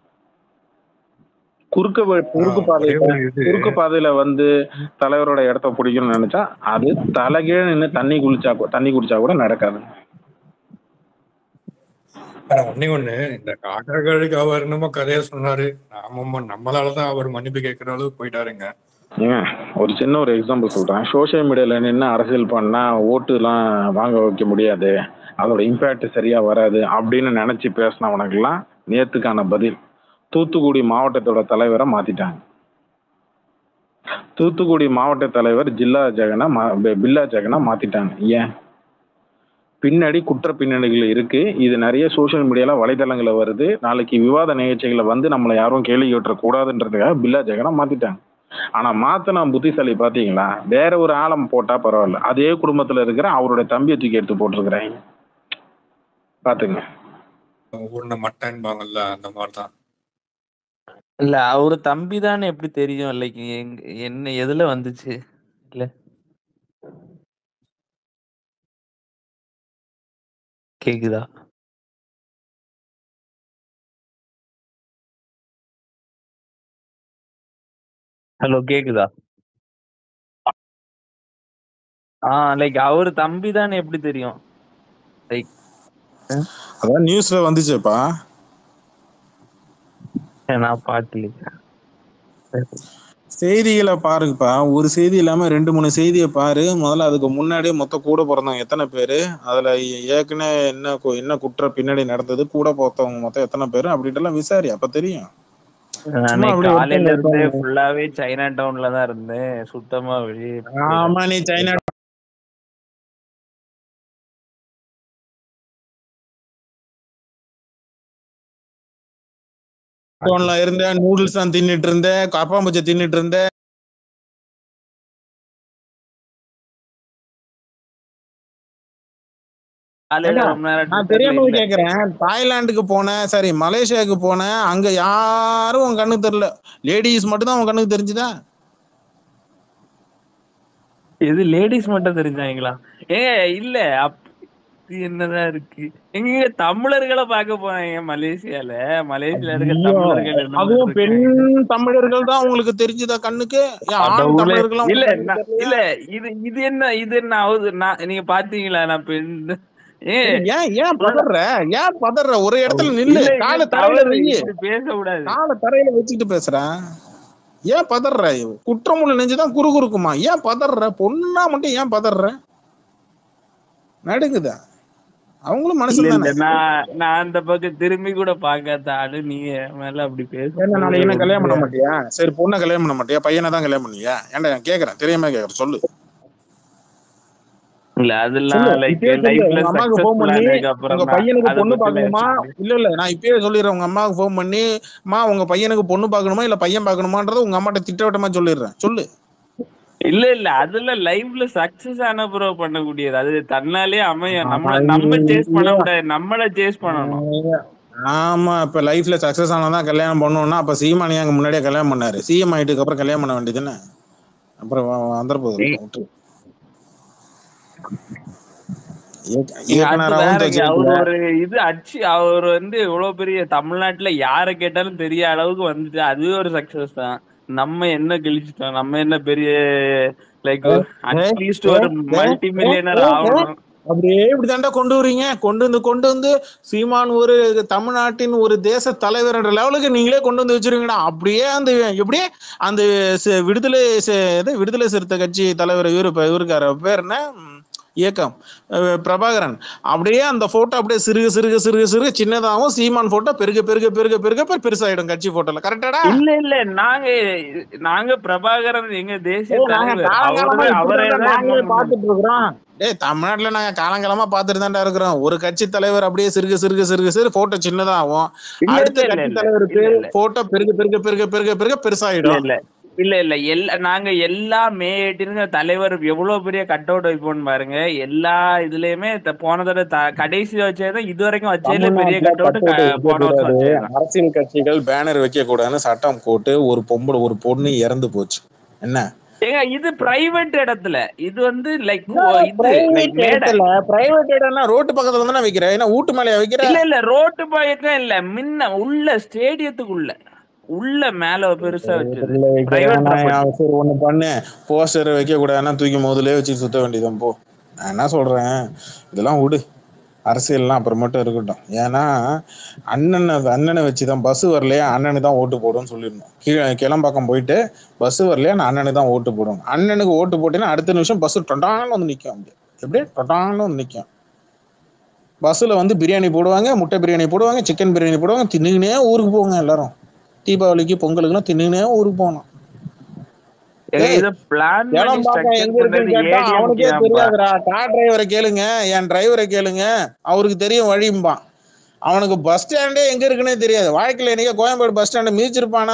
S1: குறுக்கு வழி- குறுக்கு பாதையில குறுக்கு பாதையில வந்து தலைவரோட இடத்த பிடிக்கணும்னு நினைச்சா அது தலைகீழ நின்று தண்ணி குளிச்சா கூ- தண்ணி குடிச்சா கூட நடக்காது
S7: ஒன்னே ஒண்ணு இந்த காக்கர்களுக்கு அவர் என்னமோ கதையை சொன்னாரு ஆமாமா நம்மளாலதான் அவர் மன்னிப்பு கேட்கிற அளவுக்கு போயிட்டாருங்க
S1: ஏங்க ஒரு சின்ன ஒரு எக்ஸாம்பிள் சொல்றேன் சோஷியல் மீடியால நின்று அரசியல் பண்ணா ஓட்டுலாம் வாங்க வைக்க முடியாது அதோட இம்பேக்ட் சரியா வராது அப்படின்னு நினைச்சு பேசினவனுக்கெல்லாம் நேத்துக்கான பதில் தூத்துக்குடி மாவட்டத்தோட தலைவரை மாத்திட்டாங்க தூத்துக்குடி மாவட்ட தலைவர் ஜில்லா ஜெகனா மா- பி- பில்லா ஜெகனா மாத்திட்டாங்க ஏன் பின்னாடி குற்ற பின்னணிகள் இருக்கு இது நிறைய சோஷியல் மீடியால வலைதளங்கள்ல வருது நாளைக்கு விவாத நிகழ்ச்சிகளை வந்து நம்மளை யாரும் கேள்வி கேட்டுற கூடாதுன்றதுக்காக பில்லா ஜெகனா மாத்திட்டாங்க ஆனா மாத்தின புத்திசாலி பாத்தீங்களா வேற ஒரு ஆழம் போட்டா பரவாயில்ல அதே குடும்பத்துல இருக்கிற அவருடைய தம்பியை தூக்கி எடுத்து போட்டிருக்கிறாங்க பாத்துங்க
S7: ஊர்ன மட்டன்பாங்கல்ல அந்த மாதிரிதான்
S6: இல்ல அவரு தம்பி தானே எப்படி தெரியும் லைக் என்ன எதுல வந்துச்சு இல்ல கேக்குதா ஹலோ கேக்குதா ஆ லைக் அவரு தம்பி தானே எப்படி தெரியும் லைக்
S1: அதான் நியூஸ்ல வந்துச்சேப்பா
S6: நான் பாக்கல
S1: செய்திகளை பாருங்கப்பா ஒரு செய்தி இல்லாம ரெண்டு மூணு செய்தியை பாரு முதல்ல அதுக்கு முன்னாடியே மொத்த கூட பிறந்தவங்க எத்தனை பேரு அதுல ஏற்கனவே என்ன கு- என்ன குற்ற பின்னாடி நடந்தது கூட பிறந்தவங்க மொத்தம் எத்தனை பேரு அப்படின்ட்டு எல்லாம் விசாரி அப்ப தெரியும் சும்மா
S6: நான்
S1: அப்படியே
S6: காலையில
S1: ஒருத்தங்க
S6: இருந்து
S1: இருப்பாங்க.
S6: ஃபுல்லாவே சைனா டவுன்ல தான் இருந்தேன் சுத்தமா வெளியே
S1: ஆமா நீ சைனா டவுன்ல இருந்த நூடுல்ஸ் தான் தின்னுட்டு இருந்த கப்பாம்பூச்சி தின்னுட்டு இருந்த
S6: காலையில ரொம்ப நேரம்
S1: நான்
S6: Twitterல
S1: தெரியாம
S6: இல்ல.
S1: கேக்குறேன் தாய்லாந்துக்கு போனேன் சரி மலேசியாவுக்கு போனேன் அங்க யாரும் உன் கண்ணுக்கு தெரியல லேடிஸ் மட்டும் தான் உன் கண்ணுக்கு தெரிஞ்சுதா
S6: இது லேடிஸ் மட்டும் தெரிஞ்சாங்களா ஏங்க இல்ல அப்படி என்னதான் இருக்கு எங்க தமிழர்களை பார்க்க போறாங்க மலேசியால மலேசியால இருக்க
S1: ஐயோ,
S6: தமிழர்கள் என்ன
S1: அதுவும் பெண்
S6: இருக்காங்க
S1: தமிழர்கள் தான் உங்களுக்கு தெரிஞ்சுதா கண்ணுக்கு ஏன் ஆண்
S6: கடவுளே.
S1: தமிழர்கள்லாம்
S6: இல்ல
S1: உங்களுக்கு
S6: நான்-
S1: தெரியலையா?
S6: இல்ல இது இது என்ன இது என்ன ஆகுது நான் நீங்க பாத்தீங்களா நான் பெண் ஏ
S1: ஏன் ஏன் பதற ஏன் பதற ஒரு இடத்துல நில்லு
S6: இல்ல, இது
S1: கால தரையில
S6: தவறு.
S1: வெயி
S6: இப்படி பேசக்கூடாது
S1: கால தரையில வச்சுட்டு பேசுறேன் ஏன் பதற குற்றமுள்ள நெஞ்சுதான் குறு குறுக்குமா ஏன் பதற பொண்ணா மட்டும் ஏன் பதற நடுங்குதா அவங்களும்
S6: இல்ல,
S1: மனுஷன்
S6: இல்ல,
S1: தானே
S6: நான் நான் அந்த பக்கம் திரும்பி கூட பாக்காத ஆளு நீங்க மேல அப்படி
S1: என்ன நாளைக்கு என்ன கல்யாணம் பண்ண
S6: பேச
S1: மாட்டியா சரி பொண்ணை கல்யாணம் பண்ண மாட்டியா பையனை தான் கல்யாணம் பண்ணியா ஏன்டா நான் கேக்குறேன் தெரியாம கேக்குறேன் சொல்லு
S6: இல்ல அதெல்லாம்
S1: சொல்லு.
S6: லைக்
S1: இப்பயே சொல்லு.
S6: லைஃப்ல
S1: உங்க அம்மாவுக்கு phone
S6: சக்சஸ்ஃபுல்
S1: பண்ணி,
S6: ஆனதுக்கு அப்புறம்
S1: உங்க
S6: தான்
S1: பையனுக்கு
S6: அதை
S1: பொண்ணு
S6: பத்தி
S1: பார்க்கணுமா
S6: பேசணும்.
S1: இல்ல இல்ல நான் இப்பயே சொல்லிடுறேன் உங்க அம்மாவுக்கு ஃபோன் பண்ணி அம்மா உங்க பையனுக்கு பொண்ணு பார்க்கணுமா இல்ல பையன் பார்க்கணுமான்றத உங்க அம்மாட்ட திட்டவட்டமா சொல்லிடுறேன் சொல்லு
S6: இல்ல இல்ல அதுல லைஃப்ல சக்சஸ் ஆன ப்ரோ பண்ணக்கூடியது அது தன்னாலே அமையும் நம்மள
S1: ஆமா,
S6: நம்ம சேஸ் பண்ண
S1: ஐயோ.
S6: கூடாது நம்மள சேஸ் பண்ணணும்
S1: ஆமா இப்ப லைஃப்ல சக்சஸ் ஆனாதான் கல்யாணம் பண்ணணும்னா அப்ப சீமானி அங்க முன்னாடியே கல்யாணம் பண்ணாரு சிஎம் ஆயிட்டுக்கு அப்புறம் கல்யாணம் பண்ண வேண்டியதுன்னு அப்புறம் வந்துட போகுது விட்டு இயக்க-
S6: அது
S1: இயக்குனராவும்
S6: வேறங்க
S1: தச்சு
S6: அவர்
S1: வைக்கல.
S6: ஒரு இது அச்சு அவர் வந்து இவ்வளவு பெரிய தமிழ்நாட்டுல யார கேட்டாலும் தெரிய அளவுக்கு வந்துட்டு அதுவே ஒரு சக்சஸ் தான் நம்ம என்ன கிழிச்சிட்டோம் நம்ம என்ன பெரிய லைக்
S1: ஏய்,
S6: அட்லீஸ்ட்
S1: ஏய்,
S6: ஒரு
S1: ஏய்,
S6: மல்டி மில்லியனர்
S1: ஏய்,
S6: ஆகணும்
S1: அப்படியே இப்படி தாண்டா கொண்டு வரீங்க கொண்டு வந்து கொண்டு வந்து சீமான் ஒரு தமிழ்நாட்டின் ஒரு தேச தலைவர்ன்ற லெவலுக்கு நீங்களே கொண்டு வந்து வச்சிருக்கீங்கடா அப்படியே அந்த எப்படியே அந்த ச- விடுதலை ச- இது விடுதலை சிறுத்தை கட்சி தலைவர் இவரு இப்ப இவருக்காரு அவர் பேர் என்ன ம், இயக்கம் அஹ் பிரபாகரன் அப்படியே அந்த போட்டோ அப்படியே சிறுக சிறுக சிறுக சிறுக சின்னதாகவும் சீமான் போட்டோ பெருக பெருக பெருக பெருக பெரு- பெருசாயிடும் கட்சி போட்டோல கரெக்டாடா
S6: இல்ல இல்ல நாங்க நாங்க பிரபாகரன் எங்க தேசிய
S1: ஏய், நாங்க
S6: தலைவர்
S1: காலங்காலமா
S6: அவரு அவரே
S1: இப்படிதான்டா
S6: தான்
S1: நாங்களே
S6: இன்னும்
S1: பார்த்துட்டு இருக்கிறோம் டேய் தமிழ்நாட்டுல நாங்க காலங்காலமா பார்த்துட்டு தான்டா இருக்கிறோம் ஒரு கட்சி தலைவர் அப்படியே சிறுக சிறுக சிறுக சிறு போட்டோ சின்னதாகும்
S6: இல்ல,
S1: அடுத்த
S6: இல்ல,
S1: கட்சி
S6: இல்ல,
S1: தலைவருக்கு
S6: இல்ல, இல்ல.
S1: போட்டோ பெருக பெருக பெருக பெருக பெருக
S6: இல்ல
S1: பெருசாயிடும்
S6: இல்ல இல்ல இல்ல எல்லா நாங்க எல்லா மே எயிட்டினுங்க தலைவர் எவ்வளவு பெரிய கட் அவுட் வைப்போம்னு பாருங்க எல்லா இதுலயுமே த- போன தடவை த- கடைசி வச்சதுதான் இது வரைக்கும் வச்சதுல பெரிய கட் அவுட் போன வருஷம் வச்சதுதான்
S1: அரசியல் கட்சிகள் பேனர் வைக்க கூடாதுன்னு சட்டம் போட்டு ஒரு பொம்பளை ஒரு பொண்ணு இறந்து போச்சு என்ன
S6: ஏங்க இது பிரைவேட் இடத்துல இது வந்து லைக் இது லைக் மேடை
S1: பிரைவேட் இடம்னா ரோட்டு பக்கத்துல தானே வைக்கிற ஏன்னா வீட்டு மேலே வைக்கிற
S6: இல்ல இல்ல ரோட்டு பழக்கம் இல்ல முன்ன உள்ள ஸ்டேடியத்துக்குள்ள உள்ள மேல பெருசா வச்சது பிரைவேட் ப்ராப்பர்ட்டி
S1: சரி ஒண்ணு பண்ணு போஸ்டர் வைக்க கூடாதுன்னா தூக்கி முதலே வச்சு சுத்த வேண்டியதான் போ நான் என்ன சொல்றேன் இதெல்லாம் விடு அரசியல்லாம் அப்புறமேட்டும் இருக்கட்டும் ஏன்னா அண்ணனை அண்ணனை வச்சு தான் பஸ் வரலையா அண்ணனுக்கு தான் ஓட்டு போடுன்னு சொல்லிடணும் கீழே கிளம்பாக்கம் போயிட்டு பஸ் வரலையா நான் அண்ணனுக்கு தான் ஓட்டு போடணும் அண்ணனுக்கு ஓட்டு போட்டேன்னா அடுத்த நிமிஷம் பஸ் டொட்டான்னு வந்து நிற்கும் அப்படியே எப்படியே டொட்டான்னு வந்து நிற்கும் பஸ்ஸில் வந்து பிரியாணி போடுவாங்க முட்டை பிரியாணி போடுவாங்க சிக்கன் பிரியாணி போடுவாங்க தின்னுக்கினே ஊருக்கு போவாங்க எல்லாரும் தீபாவளிக்கு பொங்கலுக்குலாம் தின்னுக்கினே ஊருக்கு போகணும்
S6: ஏங்க,
S1: ஏய்,
S6: இத பிளான் பண்ணி
S1: இடம் பார்க்க
S6: ஸ்ட்ரக்சர்
S1: எங்க
S6: பண்றது
S1: இருக்குன்னு கேட்டா அவனுக்கே
S6: ஏடிஎம்கே
S1: தெரியாதுடா கார் டிரைவரை கேளுங்க என் டிரைவரை கேளுங்க அவருக்கு தெரியும் வழிம்பான் அவனுக்கு பஸ் ஸ்டாண்டே எங்க இருக்குன்னே தெரியாது வாழ்க்கையில என்னைக்கே கோயம்பேடு பஸ் ஸ்டாண்டை மிதிச்சிருப்பானா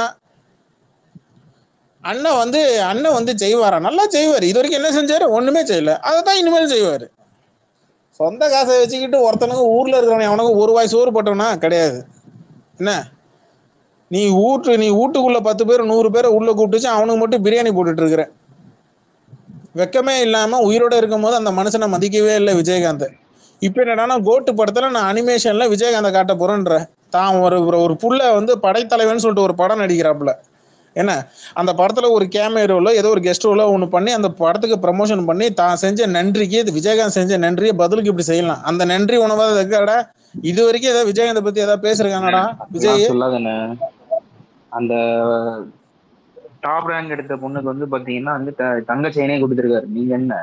S1: அண்ணன் வந்து அண்ணன் வந்து செய்வாரா நல்லா செய்வார் இது வரைக்கும் என்ன செஞ்சாரு ஒண்ணுமே செய்யல அதை தான் இனிமேல் செய்வாரு சொந்த காசை வச்சுக்கிட்டு ஒருத்தனுக்கு ஊர்ல இருக்கிறவன் அவனுக்கு ஒரு வாய் சோறு போட்டவனா கிடையாது என்ன நீ வீட்டு நீ வீட்டுக்குள்ள பத்து பேர் நூறு பேரை உள்ள கூப்பிட்டுச்சு அவனுக்கு மட்டும் பிரியாணி போட்டுட்டு இருக்கிற வெக்கமே இல்லாம உயிரோட இருக்கும் போது அந்த மனுஷனை மதிக்கவே இல்லை விஜயகாந்த் இப்ப என்னடான்னா கோட்டு படத்துல நான் அனிமேஷன்ல விஜயகாந்தை காட்ட போறேன்ற தான் ஒரு ஒரு- ஒரு புள்ள வந்து படைத்தலைவன் சொல்லிட்டு ஒரு படம் நடிக்கிறாப்புல என்ன அந்த படத்துல ஒரு கேமரோல ஏதோ ஒரு கெஸ்ட் ரோல ஒன்று பண்ணி அந்த படத்துக்கு ப்ரமோஷன் பண்ணி தான் செஞ்ச நன்றிக்கு இது விஜயகாந்த் செஞ்ச நன்றியை பதிலுக்கு இப்படி செய்யலாம் அந்த நன்றி உணவாக இருக்காடா இது வரைக்கும் ஏதாவது விஜயகாந்தை பத்தி ஏதாவது பேசுறாங்கடா விஜய்
S3: நான் சொல்லாதண்ணே அந்த டாப் ரேங்க் எடுத்த பொண்ணுக்கு வந்து பாத்தீங்கன்னா வந்து த- தங்க செயினே கொடுத்துருக்காரு நீங்க என்ன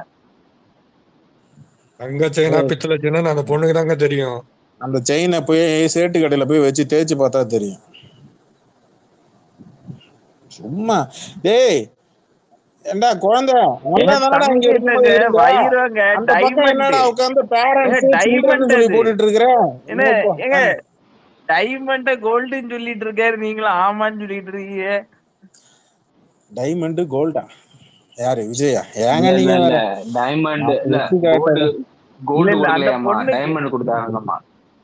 S7: தங்க செயினா பித்தளை செயினா அந்த பொண்ணுக்கு தாங்க தெரியும்
S1: அந்த செயினை போய் சேட்டு கடையில போய் வச்சு தேய்ச்சி பார்த்தா தெரியும் சும்மா டேய் ஏண்டா குழந்தை நல்லா தானடா இங்க இருக்கும்போது இருந்த?
S6: வைரங்க
S1: அந்த பக்கம் என்னடா
S6: டைமண்ட்
S1: உட்கார்ந்து பேரண்ட்ஸ்
S6: ஏங்க, diamond
S1: சொல்லி
S6: அது.
S1: போட்டுட்டு இருக்கிற
S6: என்ன ஏங்க டைமண்ட கோல்டுன்னு சொல்லிட்டு இருக்காரு நீங்களும் ஆமான்னு சொல்லிட்டு இருக்கீங்க
S1: டைமண்ட் கோல்டா யாரு விஜயா ஏங்க
S3: இல்ல,
S1: நீங்க
S3: இல்ல,
S1: வேற?
S3: டைமண்ட்
S1: நான்
S3: இல்ல
S1: வச்சு காட்டுறேன்.
S3: கோல்டு கோல்டு
S6: இல்ல, இல்ல, அந்த
S3: கொடுக்கலையாமா
S6: பொண்ணுக்கு-
S3: டைமண்ட் கொடுத்தாங்கம்மா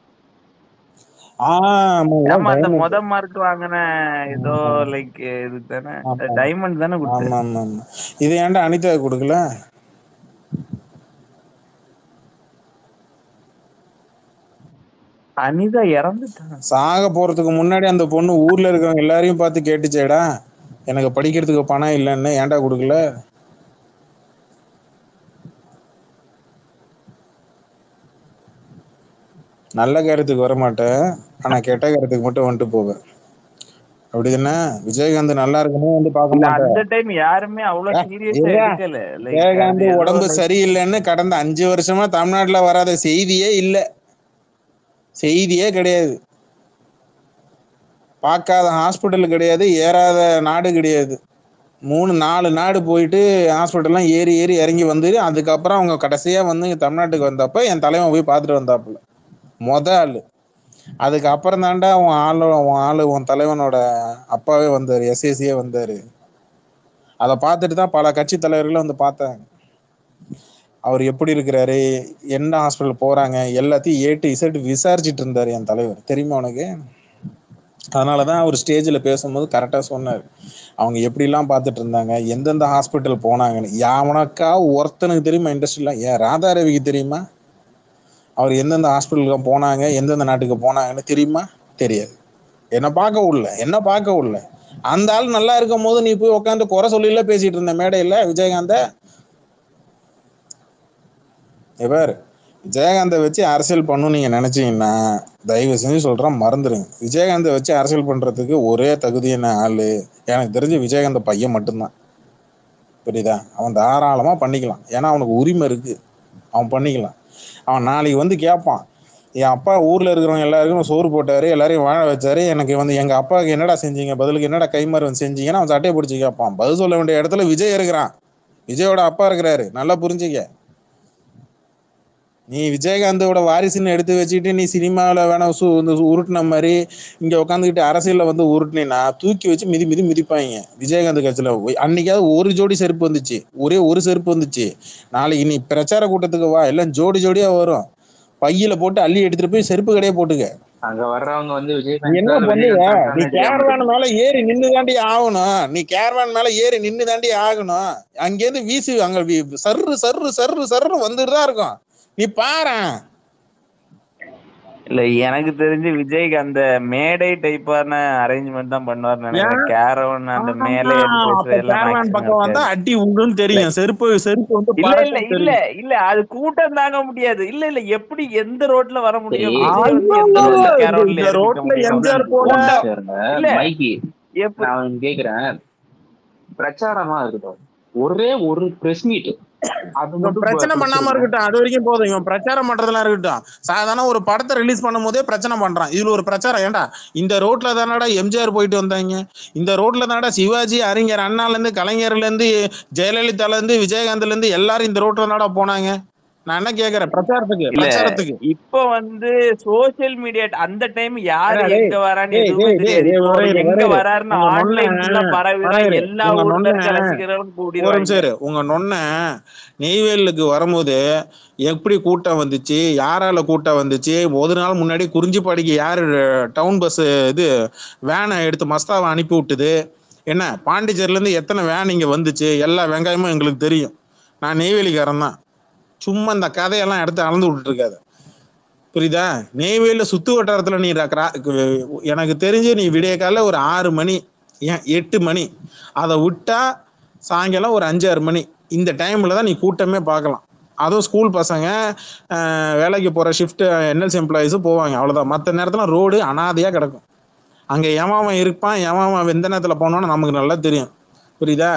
S1: ஆமா
S6: ஆமா அந்த
S1: diamond.
S6: மொத மார்க் வாங்கின ஏதோ லைக் இது தானே
S1: ஆமா.
S6: டைமண்ட் தானே
S1: ஆமா
S6: கொடுத்தாரு
S1: ஆமா ஆமா இது ஏன்டா அனிதா கொடுக்கல
S6: அனிதா இறந்துட்டாங்க
S1: சாக போறதுக்கு முன்னாடி அந்த பொண்ணு ஊர்ல இருக்கவங்க எல்லாரையும் பார்த்து கேட்டுச்சேடா எனக்கு படிக்கிறதுக்கு பணம் இல்லைன்னு ஏன்டா கொடுக்கல நல்ல காரியத்துக்கு வர மாட்டேன் ஆனா கெட்ட காரியத்துக்கு மட்டும் வந்துட்டு போவேன் அப்படிதானே விஜயகாந்த் நல்லா இருக்கணும் வந்து பார்க்க
S6: இல்ல
S1: மாட்டேன்
S6: அந்த டைம் யாருமே அவ்வளவு
S1: ஏ,
S6: சீரியஸா
S1: இருடா.
S6: எடுக்கல லைக்
S1: விஜயகாந்த்
S6: அது ஏதோ
S1: உடம்பு
S6: like
S1: சரியில்லைன்னு கடந்த அஞ்சு வருஷமா தமிழ்நாட்டுல வராத செய்தியே இல்ல செய்தியே கிடையாது பார்க்காத ஹாஸ்பிட்டல் கிடையாது ஏறாத நாடு கிடையாது மூணு நாலு நாடு போயிட்டு ஹாஸ்பிட்டல்லாம் ஏறி ஏறி இறங்கி வந்து அதுக்கப்புறம் அவங்க கடைசியா வந்து இங்க தமிழ்நாட்டுக்கு வந்தப்ப என் தலைவன் போய் பார்த்துட்டு வந்தாப்புல மொத ஆளு அதுக்கப்புறம் தாண்டா உன் ஆளு உன் ஆளு உன் தலைவனோட அப்பாவே வந்தாரு எஸ்எஸ்சியே வந்தாரு அதை பார்த்துட்டு தான் பல கட்சி தலைவர்களும் வந்து பார்த்தாங்க அவர் எப்படி இருக்கிறாரு என்ன ஹாஸ்பிட்டல் போறாங்க எல்லாத்தையும் ஏட்டு இசட்டு விசாரிச்சுட்டு இருந்தாரு என் தலைவர் தெரியுமா உனக்கு அதனால தான் அவர் ஸ்டேஜில் பேசும்போது கரெக்டாக சொன்னார் அவங்க எப்படிலாம் பார்த்துட்டு இருந்தாங்க எந்தெந்த ஹாஸ்பிட்டல் போனாங்கன்னு யாவனக்கா ஒருத்தனுக்கு தெரியுமா இண்டஸ்ட்ரியில் ஏன் ராதாரவிக்கு தெரியுமா அவர் எந்தெந்த ஹாஸ்பிட்டலுக்கு போனாங்க எந்தெந்த நாட்டுக்கு போனாங்கன்னு தெரியுமா தெரியாது என்ன பார்க்க உள்ள என்ன பார்க்க உள்ள அந்த ஆள் நல்லா இருக்கும் போது நீ போய் உட்காந்து குறை சொல்லில பேசிட்டு இருந்த மேடையில் விஜயகாந்த இவர் விஜயகாந்தை வச்சு அரசியல் பண்ணணும் நீங்க நினைச்சீங்கன்னா தயவு செஞ்சு சொல்றேன் மறந்துடுங்க விஜயகாந்தை வச்சு அரசியல் பண்றதுக்கு ஒரே தகுதியான ஆளு எனக்கு தெரிஞ்சு விஜயகாந்த பையன் மட்டும்தான் புரியுதா அவன் தாராளமா பண்ணிக்கலாம் ஏன்னா அவனுக்கு உரிமை இருக்கு அவன் பண்ணிக்கலாம் அவன் நாளைக்கு வந்து கேட்பான் என் அப்பா ஊர்ல இருக்கிறவங்க எல்லாருக்கும் சோறு போட்டாரு எல்லாரையும் வாழ வச்சாரு எனக்கு வந்து எங்க அப்பாவுக்கு என்னடா செஞ்சீங்க பதிலுக்கு என்னடா கைமாறு செஞ்சீங்கன்னா அவன் சட்டையை பிடிச்சி கேட்பான் பதில் சொல்ல வேண்டிய இடத்துல விஜய் இருக்கிறான் விஜயோட அப்பா இருக்கிறாரு நல்லா புரிஞ்சுக்க நீ விஜயகாந்தோட வாரிசுன்னு எடுத்து வச்சுட்டு நீ சினிமாவில் வேணா சு இந்த உருட்டின மாதிரி இங்கே உட்காந்துக்கிட்டு அரசியலில் வந்து உருட்டினா தூக்கி வச்சு மிதி மிதி மிதிப்பாங்க விஜயகாந்த் கட்சியில் அன்னைக்காவது ஒரு ஜோடி செருப்பு வந்துச்சு ஒரே ஒரு செருப்பு வந்துச்சு நாளைக்கு நீ பிரச்சார கூட்டத்துக்கு வா எல்லாம் ஜோடி ஜோடியாக வரும் பையில போட்டு அள்ளி எடுத்துட்டு போய் செருப்பு கடையே போட்டுக்க
S3: அங்க வர்றவங்க வந்து
S1: நீ
S3: விஜயகாந்த்
S1: என்ன
S3: தான்
S1: பண்ணுவ
S3: விஜயகாந்த்
S1: நீ
S3: தான் தெரியாம
S1: கேரவான் மேல ஏறி நின்னு தாண்டி ஆகணும் நீ கேரவான் மேல ஏறி நின்னு தாண்டி ஆகணும் அங்கேருந்து வீசி அங்க வீ- சர்ரு சர்ரு சர்ரு சர்ரு வந்துட்டு தான் இருக்கும் நீ பாரேன்
S6: இல்ல எனக்கு தெரிஞ்சு விஜய்க்கு அந்த மேடை டைப்பான அரேஞ்ச்மெண்ட் தான் பண்ணுவார்னு நினைக்கிறேன் கேரவன் அந்த மேலே ஏறி
S1: அப்ப
S6: பேசுறது எல்லாம்
S1: கேரவான்
S6: maximum
S1: பக்கம் வந்தா
S6: இருக்காது.
S1: அடி உண்டுன்னு தெரியும் செருப்பு செருப்பு வந்து
S6: இல்ல இல்ல
S1: பறக்கும்
S6: இல்ல
S1: தெரியும்
S6: இல்ல அது கூட்டம் தாங்க முடியாது இல்ல இல்ல எப்படி எந்த ரோட்ல வர முடியும்
S3: சரி.
S6: விஜய் வந்து
S1: ஐயோ,
S6: எந்த ரோட்ல
S1: இந்த-
S6: கேரவன்ல
S1: இந்த
S6: ஏறி நிக்க
S1: ரோட்ல
S6: முடியும்
S1: எம்ஜிஆர் போல
S6: கூட்டம்
S3: சேருங்க
S6: இல்ல
S3: மைக்கி
S6: எப்படி
S3: நான் கேக்குறேன் பிரச்சாரமா இருக்கட்டும் ஒரே ஒரு பிரஸ் மீட் அது
S1: இவன்
S3: மட்டும்
S1: பிரச்சனை
S3: ப-
S1: பண்ணாம
S3: கொடுத்துருங்க
S1: இருக்கட்டும் அது வரைக்கும் போதும் இவன் பிரச்சாரம் பண்றதெல்லாம் இருக்கட்டும் சாதாரண ஒரு படத்தை ரிலீஸ் பண்ணும் போதே பிரச்சனை பண்றான் இதுல ஒரு பிரச்சாரம் ஏன்டா இந்த ரோட்ல தானடா எம்ஜிஆர் போயிட்டு வந்தாங்க இந்த ரோட்ல தானடா சிவாஜி அறிஞர் அண்ணால இருந்து கலைஞர்ல இருந்து ஜெயலலிதால இருந்து விஜயகாந்த்ல இருந்து எல்லாரும் இந்த ரோட்ல தானடா போனாங்க நான் என்ன கேக்குறேன் பிரச்சாரத்துக்கு
S6: இல்ல
S1: பிரச்சாரத்துக்கு
S6: இப்ப வந்து சோசியல் மீடியா அந்த டைம் யாரு
S1: ஏடா, டேய்,
S6: எங்க வரான்னு
S1: டேய்,
S6: எதுவுமே
S1: டேய், டேய்,
S6: தெரியாது
S1: டேய்,
S6: இப்போ
S1: ஒரே இரு,
S6: எங்க
S1: ஒரே இரு.
S6: வராருன்னு
S1: உங்க நொண்ண,
S6: ஆன்லைன் ஃபுல்லா பரவிதான்
S1: ஒரே இரு.
S6: எல்லா
S1: உங்க
S6: ஊர்ல
S1: நொண்ண,
S6: இருக்க ரசிகர்களும்
S1: ஒரு
S6: கூடிடுவாங்க
S1: நிமிஷம் இரு. உங்க நொண்ண நெய்வேலுக்கு வரும்போது எப்படி கூட்டம் வந்துச்சு யாரால கூட்டம் வந்துச்சு ஒரு நாள் முன்னாடி குறிஞ்சிப்பாடிக்கு யாரு டவுன் பஸ் இது வேனை எடுத்து மஸ்தாவை அனுப்பி விட்டுது என்ன பாண்டிச்சேரில இருந்து எத்தனை வேன் இங்க வந்துச்சு எல்லா வெங்காயமும் எங்களுக்கு தெரியும் நான் நெய்வேலிக்காரன் தான் சும்மா இந்த கதையெல்லாம் எடுத்து அளந்து விட்டுட்டு இருக்காத புரியுதா நெய்வேலியில் சுத்து வட்டாரத்தில் நீ ரா- ரா- எனக்கு தெரிஞ்சு நீ விடிய காலைல ஒரு ஆறு மணி ஏன் எட்டு மணி அதை விட்டா சாயங்காலம் ஒரு அஞ்சாறு மணி இந்த டைமில் தான் நீ கூட்டமே பார்க்கலாம் அதுவும் ஸ்கூல் பசங்க அஹ், வேலைக்கு போகிற ஷிஃப்ட் என்எல்சி எம்ப்ளாயிஸும் போவாங்க அவ்வளோதான் மற்ற நேரத்தில் ரோடு அனாதையாக கிடக்கும் அங்கே எவன் இருப்பான் எவன் எந்த நேரத்தில் போனோன்னு நமக்கு நல்லா தெரியும் புரியுதா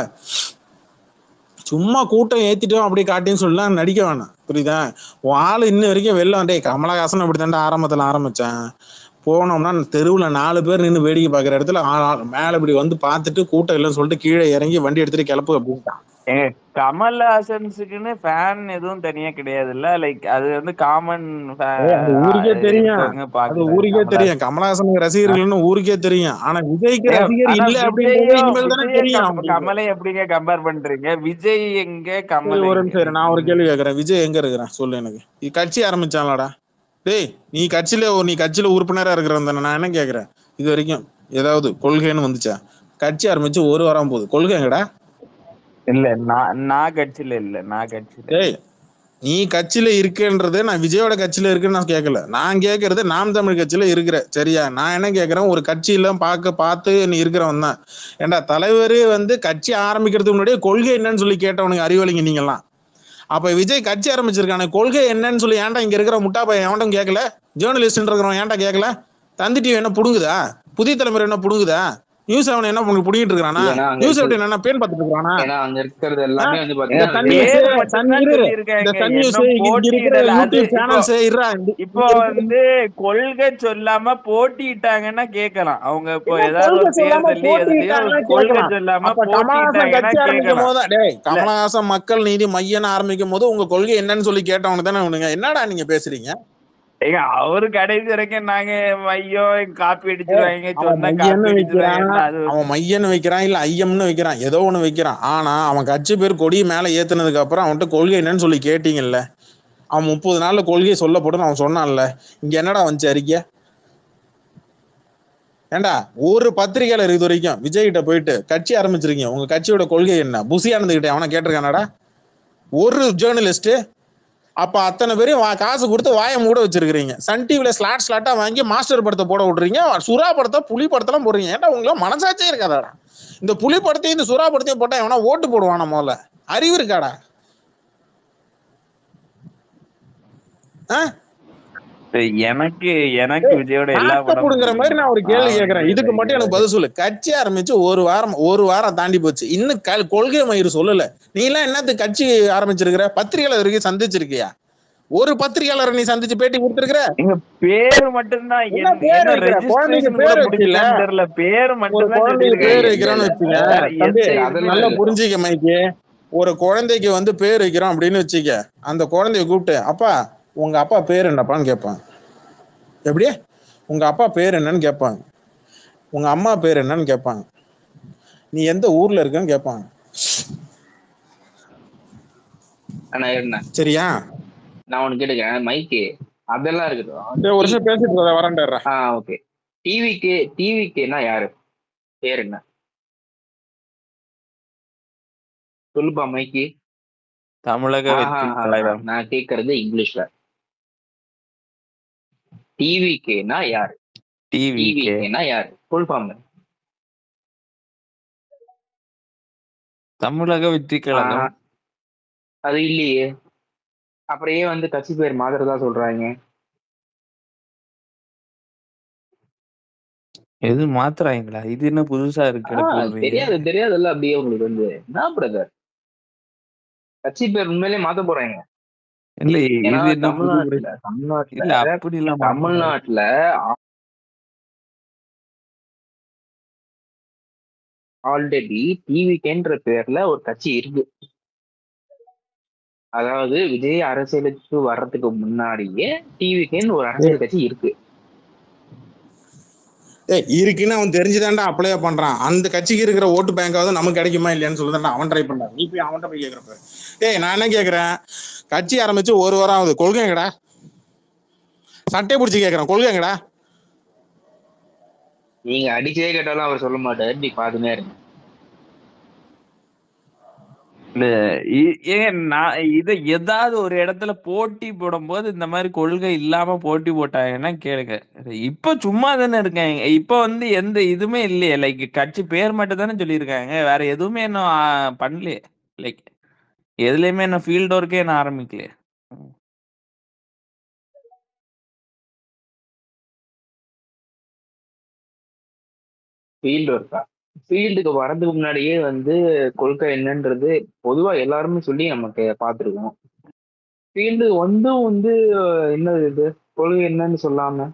S1: சும்மா கூட்டம் ஏத்திட்டோம் அப்படி காட்டின்னு சொல்லலாம் நடிக்க வேணாம் புரியுதா உன் ஆளு இன்ன வரைக்கும் வெளில டேய் கமலஹாசன் அப்படி தாண்டா ஆரம்பத்துல ஆரம்பிச்சேன் போனோம்னா தெருவில் நாலு பேர் நின்று வேடிக்கை பார்க்குற இடத்துல ஆ- ஆ- மேலே இப்படி வந்து பார்த்துட்டு கூட்டம் இல்லைன்னு சொல்லிட்டு கீழே இறங்கி வண்டி எடுத்துட்டு கிளப்பு அப்படின்ட்டான்
S6: ஏங்க கமல்ஹாசன்ஸுக்குன்னு ஃபேன் எதுவும் தனியா கிடையாதுல்ல லைக் அது வந்து காமன்
S1: ஏய், அது ஊருக்கே தெரியும் அது
S6: பாக்குறது
S1: ஊருக்கே தெரியும் கமலஹாசனுக்கு ரசிகர்கள்னு ஊருக்கே தெரியும் ஆனா விஜய்க்கு
S6: ஏய்,
S1: ரசிகர்
S6: ஆனா
S1: இல்ல அப்படின்றது
S6: விஜயும்
S1: இனிமேல் தானே
S6: விஜய
S1: தெரியும்
S6: கம்-
S1: அவங்களுக்கு.
S6: கமலை எப்படிங்க கம்பேர் பண்றீங்க விஜய் எங்க கமல்
S1: சரி, ஒரு
S6: எங்க?
S1: நிமிஷம் இரு, நான் ஒரு கேள்வி கேட்கறேன் விஜய் எங்க இருக்கிறான் சொல்லு எனக்கு நீ கட்சி ஆரம்பிச்சான்லடா டேய் நீ கட்சியில நீ கட்சியில உறுப்பினரா இருக்கிறவன் தானே நான் என்ன கேக்குறேன் இது வரைக்கும் ஏதாவது கொள்கைன்னு வந்துச்சா கட்சி ஆரம்பிச்சு ஒரு வாரம் போகுது கொள்கை எங்கடா
S6: இல்ல நான் நான் கட்சியில இல்ல நான் கட்சியில
S1: டேய் நீ கட்சியில இருக்கன்றது நான் விஜயோட கட்சியில இருக்குன்னு நான் கேட்கல நான் கேட்கறது நாம் தமிழ் கட்சியில இருக்கிற சரியா நான் என்ன கேட்கறேன் ஒரு கட்சியில பார்க்க பார்த்து நீ இருக்கிறவன் தான் ஏன்டா தலைவர் வந்து கட்சி ஆரம்பிக்கிறதுக்கு முன்னாடியே கொள்கை என்னன்னு சொல்லி கேட்டவனுக்கு அறிவலைங்க நீங்கெல்லாம் அப்ப விஜய் கட்சி ஆரம்பிச்சிருக்கானே கொள்கை என்னன்னு சொல்லி ஏன்டா இங்க இருக்கிற முட்டா பையன் எவன்டும் கேட்கல ஜேர்னலிஸ்ட் இருக்கிறவன் ஏன்டா கேட்கல தந்தி டிவி என்ன புடுங்குதா புதிய தலைமுறை என்ன புடுங்குதா நியூஸ் அவன் என்ன பண்ணி புடிங்கிட்டு இருக்கானா
S3: ஏன்னா அங்க
S1: நியூஸ்
S3: இருக்கிற-
S1: எப்படி என்ன பேன் பார்த்துட்டு இருக்கானா
S3: ஏன்னா அங்க இருக்கிறது எல்லாமே வந்து
S1: இந்த
S3: பாத்தீங்கன்னா
S1: சன் நியூஸ்
S6: பேர்
S1: சன்
S6: மட்டும்தான்
S1: இரு இந்த
S6: சொல்லியிருக்காங்க
S1: சன் நியூஸ்
S6: இன்னும்
S1: இங்க இருக்கிற
S6: போட்டியிடல அது
S1: யூடியூப்
S6: இப்போ
S1: சேனல்ஸ் இருறா இந்த-
S6: இப்போ
S1: இங்க இருக்கிற
S6: வந்து கொள்கை சொல்லாம போட்டிட்டாங்கன்னா கேட்கலாம் அவங்க இப்போ
S1: என்ன
S6: ஏதாவது
S1: கொள்கை
S6: ஒரு
S1: சொல்லாம
S6: தேர்தலையோ எதுலயோ
S1: போட்டிட்டாங்கன்னா
S6: கொள்கை
S1: கேட்கலாம்
S6: சொல்லாம
S1: அப்ப கமலஹாசன்
S6: போட்டிட்டாங்கன்னா
S1: கட்சி ஆரம்பிக்கும்
S6: கேட்கலாம்
S1: போது டேய் கமலஹாசன் மக்கள் நீதி மையன்னு ஆரம்பிக்கும் போது உங்க கொள்கை என்னன்னு சொல்லி கேட்டவங்க தானே உனங்க என்னடா நீங்க பேசுறீங்க
S6: ஏங்க அவரு கடைசி வரைக்கும் நாங்க ஐயோ காப்பி அடிச்சிருவாங்க
S1: அவன்
S6: சொன்னா
S1: மையன்னு
S6: காப்பி
S1: வைக்கிறான்
S6: அடிச்சிருவாங்க அது
S1: அவன் மையன்னு வைக்கிறான் இல்ல ஐயம்னு வைக்கிறான் ஏதோ ஒண்ணு வைக்கிறான் ஆனா அவன் கட்சி பேர் கொடியை மேல ஏத்துனதுக்கு அப்புறம் அவன்கிட்ட கொள்கை என்னன்னு சொல்லி கேட்டீங்கல்ல அவன் முப்பது நாள்ல கொள்கையை சொல்லப்படும் அவன் சொன்னான்ல இங்க என்னடா வந்துச்சு அறிக்கை ஏண்டா ஒரு பத்திரிகையாளர் இது வரைக்கும் விஜய் கிட்ட போயிட்டு கட்சி ஆரம்பிச்சிருக்கீங்க உங்க கட்சியோட கொள்கை என்ன புசி ஆனந்த் கிட்ட அவனை கேட்டிருக்கானடா ஒரு ஜேர்னலிஸ்ட் அப்ப அத்தனை பேரையும் வா- காசு கொடுத்து வாயை மூட வச்சிருக்கீங்க சன் டிவில ஸ்லாட் ஸ்லாட்டா வாங்கி மாஸ்டர் படத்தை போட விட்றீங்க சுறா படத்தை புலி படத்தெல்லாம் போடுறீங்க ஏன்டா உங்களுக்கு மனசாச்சே இருக்காதாடா இந்த புலி படத்தையும் இந்த சுறா படத்தையும் போட்டா எவனா ஓட்டு போடுவானா முதல்ல அறிவு இருக்காடா ஆ?
S6: எனக்கு எனக்கு விஜயோட எல்லா
S1: நாட்டை புடுங்குற மாதிரி நான் ஒரு கேள்வி கேட்கறேன் இதுக்கு மட்டும் எனக்கு பதில் சொல்லு கட்சி ஆரம்பிச்சு ஒரு வாரம் ஒரு வாரம் தாண்டி போச்சு இன்னும் க- கொள்கை மயிறு சொல்லல நீ எல்லாம் என்னத்துக்கு கட்சி ஆரம்பிச்சிருக்கிற பத்திரிகையாளருக்கு சந்திச்சிருக்கியா ஒரு பத்திரிகையாளரை நீ சந்திச்சு பேட்டி கொடுத்திருக்கிற
S6: எங்க பேரு மட்டும்தான்
S1: என்ன
S6: என்ன
S1: பேர்
S6: என்ன
S1: வைக்கிற? குழந்தைக்கு
S6: ரெஜிஸ்ட்ரேஷன்
S1: பேர்
S6: கூட
S1: வைக்கல.
S6: முடிக்கலன்னு தெரியல பேரு
S1: ஒரு
S6: மட்டும்தான்
S1: குழந்தைக்கு பேர்
S6: சொல்லியிருக்காங்க
S1: வைக்கிறோம்னு வச்சுக்க
S6: வேற
S1: தம்பி
S6: எந்த
S3: அதெல்லாம்
S1: நல்லா
S3: இல்ல.
S1: புரிஞ்சுக்க மைக்கு ஒரு குழந்தைக்கு வந்து பேர் வைக்கிறோம் அப்படின்னு வச்சுக்க அந்த குழந்தைய கூப்பிட்டு அப்பா உங்க அப்பா பேர் என்னப்பான்னு கேட்பான் எப்படி உங்க அப்பா பேர் என்னன்னு கேட்பாங்க உங்க அம்மா பேர் என்னன்னு கேட்பாங்க நீ எந்த ஊர்ல இருக்கன்னு கேட்பாங்க
S3: ஆனா என்ன
S1: சரியா
S3: நான் உனக்கு கேட்டுக்கிறேன் மைக்கு அதெல்லாம் இருக்கட்டும்
S1: டேய், ஒரு நிமிஷம் பேசிட்டு இருக்க, வரேன்டா
S3: ஆ ஓகே டிவிக்கு டிவிக்குன்னா யாரு பேர் என்ன சொல்லுப்பா மைக்கி
S6: தமிழக
S3: ஆஹா,
S6: வெற்றி
S3: ஆஹா,
S6: தலைவர்
S3: நான் கேக்குறது இங்கிலீஷ்ல டிவிக்குன்னா யாரு
S6: டிவி
S3: டிவிக்குன்னா யாரு ஃபுல் ஃபார்ம்
S6: தமிழக வெற்றி கழகம்
S3: அது இல்லையே அப்புறம் ஏன் வந்து கட்சி பேர் மாத்திரதா சொல்றாங்க
S6: எது மாத்துறாங்களா இது என்ன புதுசா இருக்கு
S3: ஆ,
S6: போடுறீங்க
S3: தெரியாது தெரியாதுல்ல அப்படியே உங்களுக்கு வந்து என்ன பிரதர் கட்சி பேர் உண்மையிலேயே மாத்த போறாங்க
S6: இல்ல
S3: ஏன்னா
S6: இது என்ன புது முறை?
S3: தமிழ்நாட்டுல தமிழ்நாட்டுல
S6: இல்ல அப்படி எல்லாம் மாத்த முடியாது.
S3: தமிழ்நாட்டுல ஆல்ரெடி டிவிகேன்ற பேர்ல ஒரு கட்சி இருக்கு அதாவது விஜய் அரசியலுக்கு வர்றதுக்கு முன்னாடியே டிவிகேன்னு ஒரு அரசியல் கட்சி இருக்கு
S1: ஏய் இருக்குன்னு அவன் தெரிஞ்சுதான்டா அப்ளை பண்றான் அந்த கட்சிக்கு இருக்கிற ஓட்டு பேங்காவது நமக்கு கிடைக்குமா இல்லையான்னு சொல்லுதான்டா அவன் ட்ரை பண்றான் நீ போய் அவன்கிட்ட போய் கேக்குறப்ப ஏய் நான் என்ன கேக்குறேன் கட்சி ஆரம்பிச்சு ஒரு வாரம் ஆகுது கொள்கைங்கடா சட்டை பிடிச்சி கேக்குறேன் கொள்கைங்கடா
S3: நீங்க அடிச்சே கேட்டாலும் அவர் சொல்ல மாட்டாரு நீ பாத்துனே இருங்க
S6: இல்ல இ- ஏங்க நான் இதை ஏதாவது ஒரு இடத்துல போட்டி போடும்போது இந்த மாதிரி கொள்கை இல்லாம போட்டி போட்டாங்கன்னா கேளுங்க இப்ப சும்மா தானே இருக்காங்க இப்ப வந்து எந்த இதுவுமே இல்லையே லைக் கட்சி பேர் மட்டும் தானே சொல்லியிருக்காங்க வேற எதுவுமே இன்னும் ஆ, பண்ணலையே லைக் எதுலயுமே இன்னும் ஃபீல்ட் ஒர்க்கே இன்னும் ஆரம்பிக்கலையே
S3: ஃபீல்டு ஒர்க்கா ஃபீல்டுக்கு வர்றதுக்கு முன்னாடியே வந்து கொள்கை என்னன்றது பொதுவா எல்லாருமே சொல்லி நமக்கு பார்த்துருக்கோம் ஃபீல்டு வந்து வந்து என்னது இது கொள்கை என்னன்னு சொல்லாம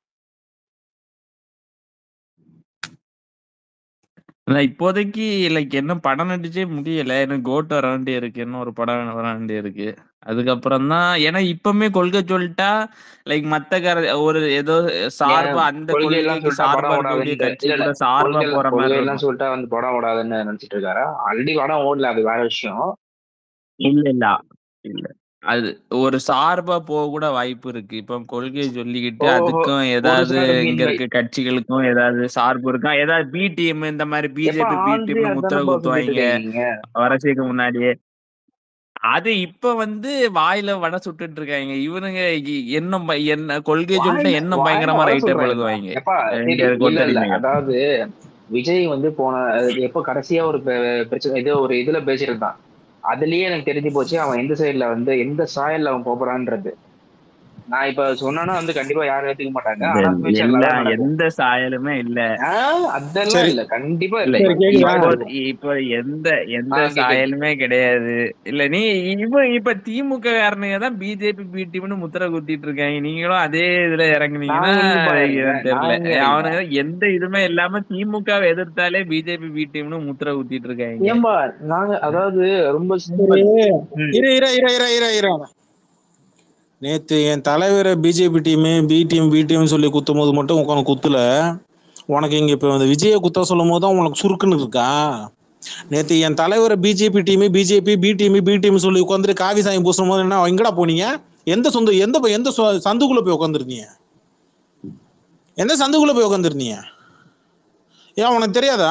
S6: நான் இப்போதைக்கு லைக் என்ன படம் நடிச்சே முடியல எனக்கு கோட் வர வேண்டி இருக்கு இன்னும் ஒரு படம் வர வேண்டி இருக்கு அதுக்கப்புறம் தான் ஏன்னா இப்பவுமே கொள்கை சொல்லிட்டா லைக் மத்த கர ஒரு ஏதோ சார்பா அந்த
S3: கொள்கை எல்லாம்
S6: கொள்கைக்கு
S3: சொல்லிட்டா
S6: சார்பா
S3: படம்
S6: இருக்கக்கூடிய
S3: ஓடாதுன்னு
S6: கட்சி
S3: இல்ல, இல்ல.
S6: கூட சார்பா
S3: கொள்கை
S6: போற மாதிரி
S3: கொள்கை எல்லாம்
S6: இருக்கும்.
S3: சொல்லிட்டா வந்து படம் ஓடாதுன்னு நினைச்சிட்டு இருக்காரா ஆல்ரெடி படம் ஓடல அது வேற விஷயம்
S6: இல்ல இல்ல இல்ல அது ஒரு சார்பா போக கூட வாய்ப்பு இருக்கு இப்ப கொள்கையை சொல்லிக்கிட்டு
S3: ஓஹோ.
S6: அதுக்கும் ஏதாவது
S3: சார்பு
S6: இங்க
S3: இல்லை.
S6: இருக்க கட்சிகளுக்கும் ஏதாவது சார்பு இருக்கும் ஏதாவது பி டீம் இந்த மாதிரி
S3: எப்ப
S6: பிஜேபி பி
S3: ஆல்ரெடி
S6: டீம்னு முத்திர
S3: அதானப்பா சொல்லிட்டு
S6: குத்துவாங்க
S3: இருக்கீங்க
S6: வரதுக்கு முன்னாடியே அது இப்ப வந்து வாயில வடை சுட்டுட்டு இருக்காங்க இவனுங்க இ- எண்ணம் ப- என்ன கொள்கை சொல்லிட்டு
S3: வாயில
S6: எண்ணம்
S3: வாயில
S6: பயங்கரமா
S3: வர
S6: ரைட்டர்
S3: சொல்றாங்க
S6: எழுதுவாங்க
S3: எப்பா
S6: இங்க
S3: சரி இல்ல இல்ல
S6: கொத்தடிமைங்க
S3: அதாவது விஜய் வந்து போன அது எப்போ கடைசியா ஒரு பெ- பிரச்சனை இது ஒரு இதுல பேசியிருந்தான் அதுலயே எனக்கு தெரிஞ்சு போச்சு அவன் எந்த சைடுல வந்து எந்த சாயல்ல அவன் போறான்றது நான் இப்ப சொன்னா வந்து கண்டிப்பா யாரும் ஏத்துக்க மாட்டாங்க ஆனா
S6: எல்-
S3: ஃபியூச்சர்ல
S6: எல்லா
S3: தான் நடக்கும்
S6: எந்த சாயலுமே இல்ல
S3: ஆஹ் அதெல்லாம்
S1: சரி
S3: இல்ல கண்டிப்பா
S6: இல்ல
S1: சரி
S3: இருக்கும்
S1: கேக்குதா
S6: இப்போ
S3: இருக்கும்
S6: இப்போ எந்த எந்த
S3: ஆஹ் கேக்குது
S6: சாயலுமே கிடையாது இல்ல நீ இவ இப்ப திமுக காரனுங்க தான் பிஜேபி பி டீம்னு முத்திர குத்திட்டு இருக்காங்க நீங்களும் அதே இதுல இறங்குனீங்கன்னா
S3: நாங்க எங்கப்பா
S6: எனக்கு
S3: இறங்கினேன்
S6: தெரியல
S3: நான் எங்க இறங்கினேன்
S6: அவனுங்க எந்த இதுவுமே இல்லாம திமுக எதிர்த்தாலே பிஜேபி பி டீம்னு முத்திர குத்திட்டு இருக்காங்க
S3: ஏன்பா நாங்க அதாவது ரொம்ப
S1: சரி
S3: சிம்பிள் ம்
S1: இரு இரு இரு இரு இரு இரு நேத்து என் தலைவரை BJP team B team B team சொல்லி குத்தும் போது மட்டும் உட்காந்து குத்துல உனக்கு இங்க இப்ப இந்த விஜய குத்த சொல்லும் போது தான் உனக்கு சுருக்குன்னு இருக்கா நேத்து என் தலைவரை BJP team BJP B team B team சொல்லி உட்காந்துட்டு காவி சாமி பூசும் போது என்ன எங்கடா போனீங்க எந்த சொந்த எந்த ப- எந்த சொ- சந்துக்குள்ள போய் உட்காந்துருந்தீங்க எந்த சந்துக்குள்ள போய் உட்காந்துருந்தீங்க ஏன் உனக்கு தெரியாதா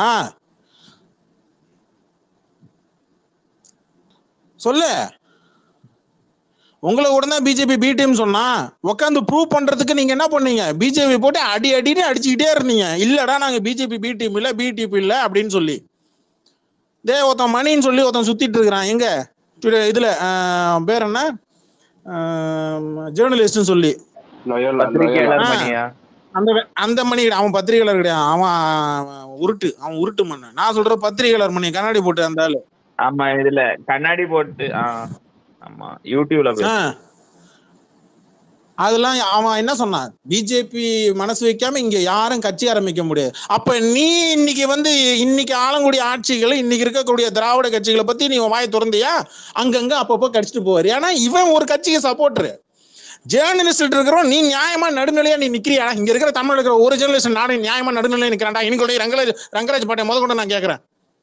S1: சொல்லு உங்களை உடனே பிஜேபி பி டீம் சொன்னா உட்காந்து ப்ரூவ் பண்றதுக்கு நீங்க என்ன பண்ணீங்க பிஜேபி போட்டு அடி அடின்னு அடிச்சுக்கிட்டே இருந்தீங்க இல்லடா நாங்க பிஜேபி பி டீம் இல்ல பி டீம் இல்ல அப்படின்னு சொல்லி டே ஒருத்தன் மணின்னு சொல்லி ஒருத்தன் சுத்திட்டு இருக்கிறான் எங்க டுடே- இதுல ஆஹ், பேர் என்ன ஜேர்னலிஸ்ட்னு சொல்லி
S3: லொயோலா லொயோலா
S6: பத்திரிகையாளர்
S1: ஆ,
S6: மணியா
S1: அந்த வே- அந்த மணி கிடையாது. அவன் பத்திரிகையாளர் கிடையாது அவன் அவன் உருட்டு அவன் உருட்டு மண்ணு நான் சொல்ற பத்திரிகையாளர் மணி கண்ணாடி போட்டு அந்த ஆளு
S6: ஆமா இதுல கண்ணாடி போட்டு ஆ, ஆமா யூடியூப்ல
S1: ஆ,
S6: பேசு
S1: அதெல்லாம் அவன் என்ன சொன்னான் பிஜேபி மனசு வைக்காம இங்க யாரும் கட்சி ஆரம்பிக்க முடியாது அப்ப நீ இன்னைக்கு வந்து இன்னைக்கு ஆளக்கூடிய ஆட்சிகளை இன்னைக்கு இருக்கக்கூடிய திராவிட கட்சிகளை பத்தி நீ உன் வாய் திறந்தியா அங்கங்க அப்பப்போ கடிச்சிட்டு போவாரு ஏன்னா இவன் ஒரு கட்சிக்கு சப்போர்ட்ரு ஜேர்னலிஸ்ட் இருக்கிறோம் நீ நியாயமா நடுநிலையா நீ நிக்கிறியா இங்க இருக்கிற தமிழ் இருக்கிற ஒரு ஜேர்னலிஸ்ட் நானே நியாயமா நடுநிலையா நிக்கிறான்டா இன்னைக்கு ரங்கராஜ் ரங்கராஜ் பாட்டை முத கொண்டு நான் கேக்குறேன்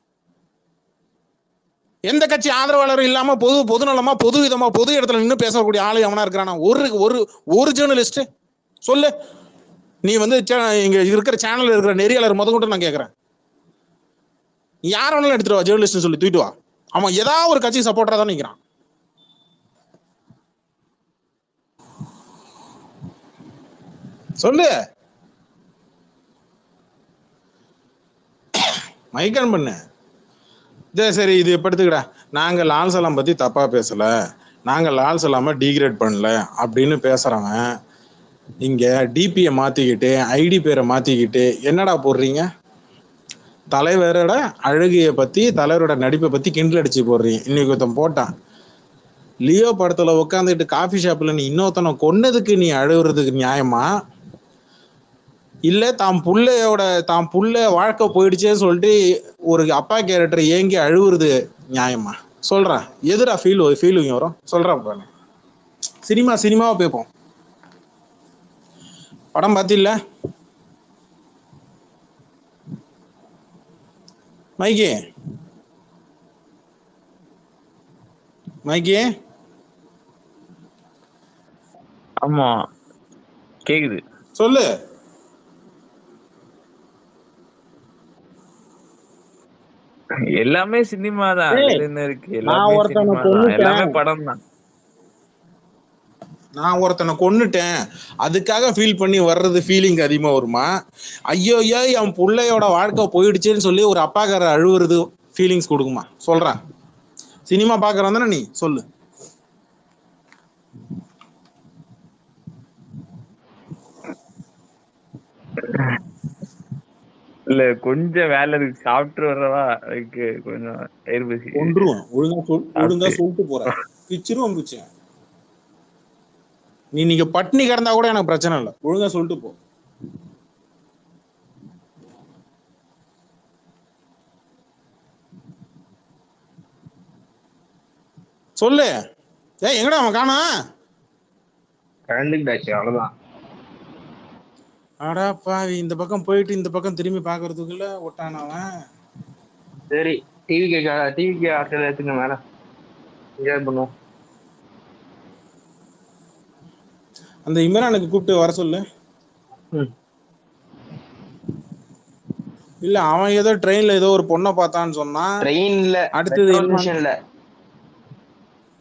S1: எந்த கட்சி ஆதரவாளரும் இல்லாம பொது பொதுநலமா பொது விதமா பொது இடத்துல நின்று பேசக்கூடிய ஆளு எவனா இருக்கிறானா ஒரு ஒரு ஒரு ஜேர்னலிஸ்ட் சொல்லு நீ வந்து சே- இங்க இருக்கிற சேனல்ல இருக்கிற நெறியாளர் முத கொண்டு நான் கேக்குறேன் நீ யார வேணாலும் எடுத்துட்டு வா ஜேர்னலிஸ்ட் சொல்லி தூக்கிட்டு வா அவன் ஏதாவது ஒரு கட்சி சப்போர்ட்டரா தான் நிக்கிறான் சொல்லு மைக்கன் பண்ணு இதே சரி இது இப்ப எடுத்துக்கடா நாங்க லால் சலாம் பத்தி தப்பா பேசல நாங்க லால் சலாம டீக்ரேட் பண்ணல அப்படின்னு பேசுறவன் இங்க டிபியை மாத்திக்கிட்டு ஐடி பேரை மாத்திக்கிட்டு என்னடா போடுறீங்க தலைவரோட அழகிய பத்தி தலைவரோட நடிப்பை பத்தி கிண்டல் அடிச்சு போடுறீங்க இன்னைக்கு ஒருத்தன் போட்டான் லியோ படத்துல உட்காந்துட்டு காஃபி ஷாப்ல நீ இன்னொருத்தனை கொன்னதுக்கு நீ அழுகுறதுக்கு நியாயமா இல்ல தாம் புள்ளையோட தாம் புள்ள வாழ்க்கை போயிடுச்சேன்னு சொல்லிட்டு ஒரு அப்பா கேரக்டர் ஏங்கி அழுவுறது நியாயமா சொல்றேன் எதுடா ஃபீல் ஃபீலிங் வரும் சொல்றேன் பாரு சினிமா சினிமாவை பேப்போம் படம் பார்த்தில்ல மைக்கி மைக்கி
S6: ஆமா கேக்குது
S1: சொல்லு
S6: எல்லாமே சினிமா தான்
S1: ஏய்,
S6: அதுல என்ன இருக்கு
S1: நான்
S6: எல்லாமே
S1: ஒருத்தனை
S6: சினிமா தான்
S1: கொன்னுட்டேன்.
S6: எல்லாமே படம் தான்
S1: நான் ஒருத்தனை கொன்னுட்டேன் அதுக்காக ஃபீல் பண்ணி வர்றது ஃபீலிங் அதிகமா வருமா ஐயோ ஐயோ என் பிள்ளையோட வாழ்க்கை போயிடுச்சுன்னு சொல்லி ஒரு அப்பாக்கார அழுவுறது ஃபீலிங்ஸ் கொடுக்குமா சொல்றேன் சினிமா பாக்குறோம் தானே நீ சொல்லு
S6: இல்ல கொஞ்சம் வேலை இருக்கு சாப்பிட்டு வர்றவா அதுக்கு கொஞ்சம் தயிர் பசி
S1: கொன்றுவேன் ஒழுங்கா சொல் ஒழுங்கா சொல்லிட்டு போறேன் பிச்சிருவோம் பிச்சு நீ நீங்க பட்னி கிடந்தா கூட எனக்கு பிரச்சனை இல்லை ஒழுங்கா சொல்லிட்டு போ சொல்லு ஏய் எங்கடா அவன் காணா
S3: கலந்துக்கிட்டாச்சு அவ்வளவுதான்
S1: அடா பாவி இந்த பக்கம் போயிட்டு இந்த பக்கம் திரும்பி பாக்குறதுக்குள்ள ஒட்டான அவன்
S3: சரி டிவிக்கு டிவிக்கு ஆட்கள் எடுத்துங்க மேல என்ஜாய் பண்ணுவோம்
S1: அந்த இம்ரானுக்கு கூப்பிட்டு வர சொல்லு
S3: ம்.
S1: இல்ல அவன் ஏதோ ட்ரெயின்ல ஏதோ ஒரு பொண்ணை பார்த்தான்னு சொன்னான்
S3: ட்ரெயின்ல
S1: அடுத்தது என்ன
S3: மிஷன்ல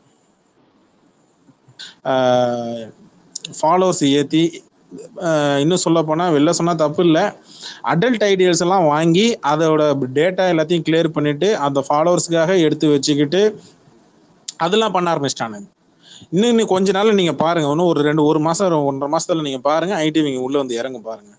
S8: ஃபாலோவர்ஸ் ஏற்றி இன்னும் சொல்ல போனால் வெளில சொன்னால் தப்பு இல்லை அடல்ட் ஐடியல்ஸ் எல்லாம் வாங்கி அதோட டேட்டா எல்லாத்தையும் கிளியர் பண்ணிட்டு அந்த ஃபாலோவர்ஸ்க்காக எடுத்து வச்சுக்கிட்டு அதெல்லாம் பண்ண ஆரம்பிச்சிட்டானுங்க இன்னும் இன்னும் கொஞ்ச நாள் நீங்க பாருங்க இன்னும் ஒரு ரெண்டு ஒரு மாசம் ஒன்றரை மாசத்துல நீங்க பாருங்க ஐடிவிங்க உள்ள வந்து இறங்க பாருங்க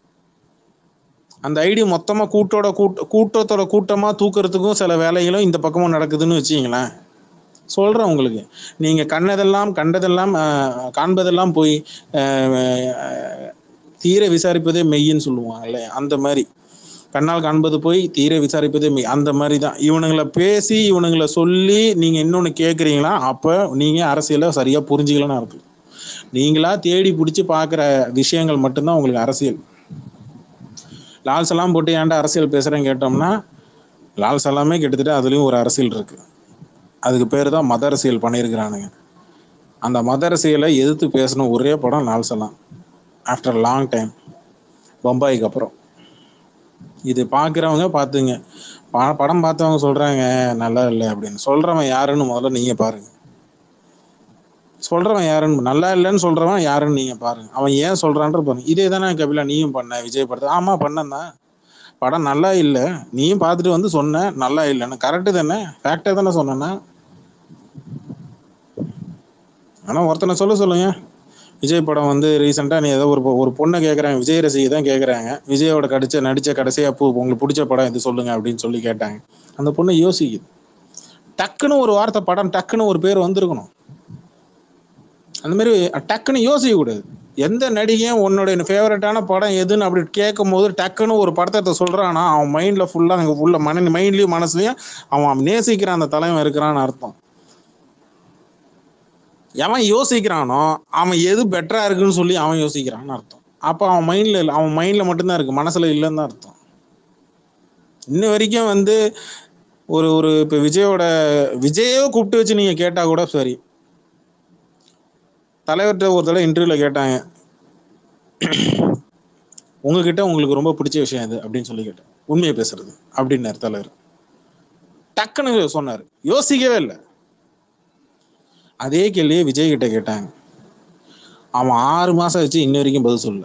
S8: அந்த ஐடி மொத்தமா கூட்டோட கூட்ட கூட்டத்தோட கூட்டமா தூக்குறதுக்கும் சில வேலைகளும் இந்த பக்கமும் நடக்குதுன்னு வச்சுங்களேன் சொல்றேன் உங்களுக்கு நீங்க கண்ணதெல்லாம் கண்டதெல்லாம் ஆஹ், காண்பதெல்லாம் போய் ஆஹ், ஆஹ், தீர விசாரிப்பதே மெய்யின்னு சொல்லுவாங்கல்ல அந்த மாதிரி கண்ணால் காண்பது போய் தீர விசாரிப்பதே மெய் அந்த மாதிரி தான் இவனுங்களை பேசி இவனுங்களை சொல்லி நீங்க இன்னொன்னு கேட்குறீங்களா அப்போ நீங்க அரசியலை சரியா புரிஞ்சுக்கலன்னு அர்த்தம் நீங்களா தேடி பிடிச்சி பார்க்குற விஷயங்கள் மட்டும்தான் உங்களுக்கு அரசியல் லால் சலாம் போட்டு ஏன்டா அரசியல் பேசுறேன்னு கேட்டோம்னா லால் சலாமே கிட்டத்தட்ட அதுலயும் ஒரு அரசியல் இருக்கு அதுக்கு பேர் தான் மத அரசியல் பண்ணியிருக்கிறானுங்க அந்த மத அரசியலை எதிர்த்து பேசின ஒரே படம் லால் சலாம் ஆஃப்டர் லாங் டைம் பம்பாய்க்கு அப்புறம் இது பார்க்குறவங்க பார்த்துங்க ப- படம் பார்த்தவங்க சொல்றாங்க நல்லா இல்லை அப்படின்னு சொல்றவன் யாருன்னு முதல்ல நீங்க பாருங்க சொல்றவன் யாருன்னு நல்லா இல்லைன்னு சொல்றவன் யாருன்னு நீங்க பாருங்க அவன் ஏன் சொல்றான்ற பாருங்க இதே தானே கபிலா நீயும் பண்ண விஜய் படத்தை ஆமா பண்ணந்தான் படம் நல்லா இல்லை நீயும் பார்த்துட்டு வந்து சொன்ன நல்லா இல்லைன்னு கரெக்டு தானே ஃபேக்டே தானே சொன்னேன்னா ஆனா ஒருத்தனை சொல்ல சொல்லுங்க விஜய் படம் வந்து ரீசெண்டாக நீ ஏதோ ஒரு பொ- ஒரு பொண்ணை கேட்குறாங்க விஜய் ரசிகை தான் கேட்குறாங்க விஜயோட கடிச்ச நடிச்ச கடைசியா பூ உங்களுக்கு பிடிச்ச படம் இது சொல்லுங்க அப்படின்னு சொல்லி கேட்டாங்க அந்த பொண்ணு யோசிக்குது டக்குன்னு ஒரு வார்த்தை படம் டக்குன்னு ஒரு பேர் வந்திருக்கணும் அந்த மாதிரி டக்குன்னு யோசிக்க கூடாது எந்த நடிகையும் உன்னோட ஃபேவரட்டான படம் எதுன்னு அப்படி கேட்கும் போது டக்குன்னு ஒரு படத்தை சொல்றானா அவன் மைண்ட்ல ஃபுல்லா அங்க ஃபுல்லா மன மைண்ட்லயும் மனசுலயும் அவன் நேசிக்கிறான் அந்த தலைவன் இருக்கிறான்னு அர்த்தம் எவன் யோசிக்கிறானோ அவன் எது பெட்டரா இருக்குன்னு சொல்லி அவன் யோசிக்கிறான்னு அர்த்தம் அப்போ அவன் மைண்ட்ல இல்லை அவன் மைண்ட்ல மட்டும்தான் இருக்கு மனசுல இல்லைன்னு தான் அர்த்தம் இன்ன வரைக்கும் வந்து ஒரு ஒரு இப்போ விஜயோட விஜயோ கூப்பிட்டு வச்சு நீங்க கேட்டா கூட சரி தலைவர்கிட்ட ஒரு தடவை இன்டர்வியூல கேட்டாங்க உங்ககிட்ட உங்களுக்கு ரொம்ப பிடிச்ச விஷயம் இது அப்படின்னு சொல்லி கேட்டேன் உண்மையை பேசுறது அப்படின்னாரு தலைவர் டக்குன்னு சொன்னாரு யோசிக்கவே இல்லை அதே கேள்வியை விஜய் கிட்ட கேட்டாங்க அவன் ஆறு மாசம் வச்சு இன்ன வரைக்கும் பதில் சொல்லல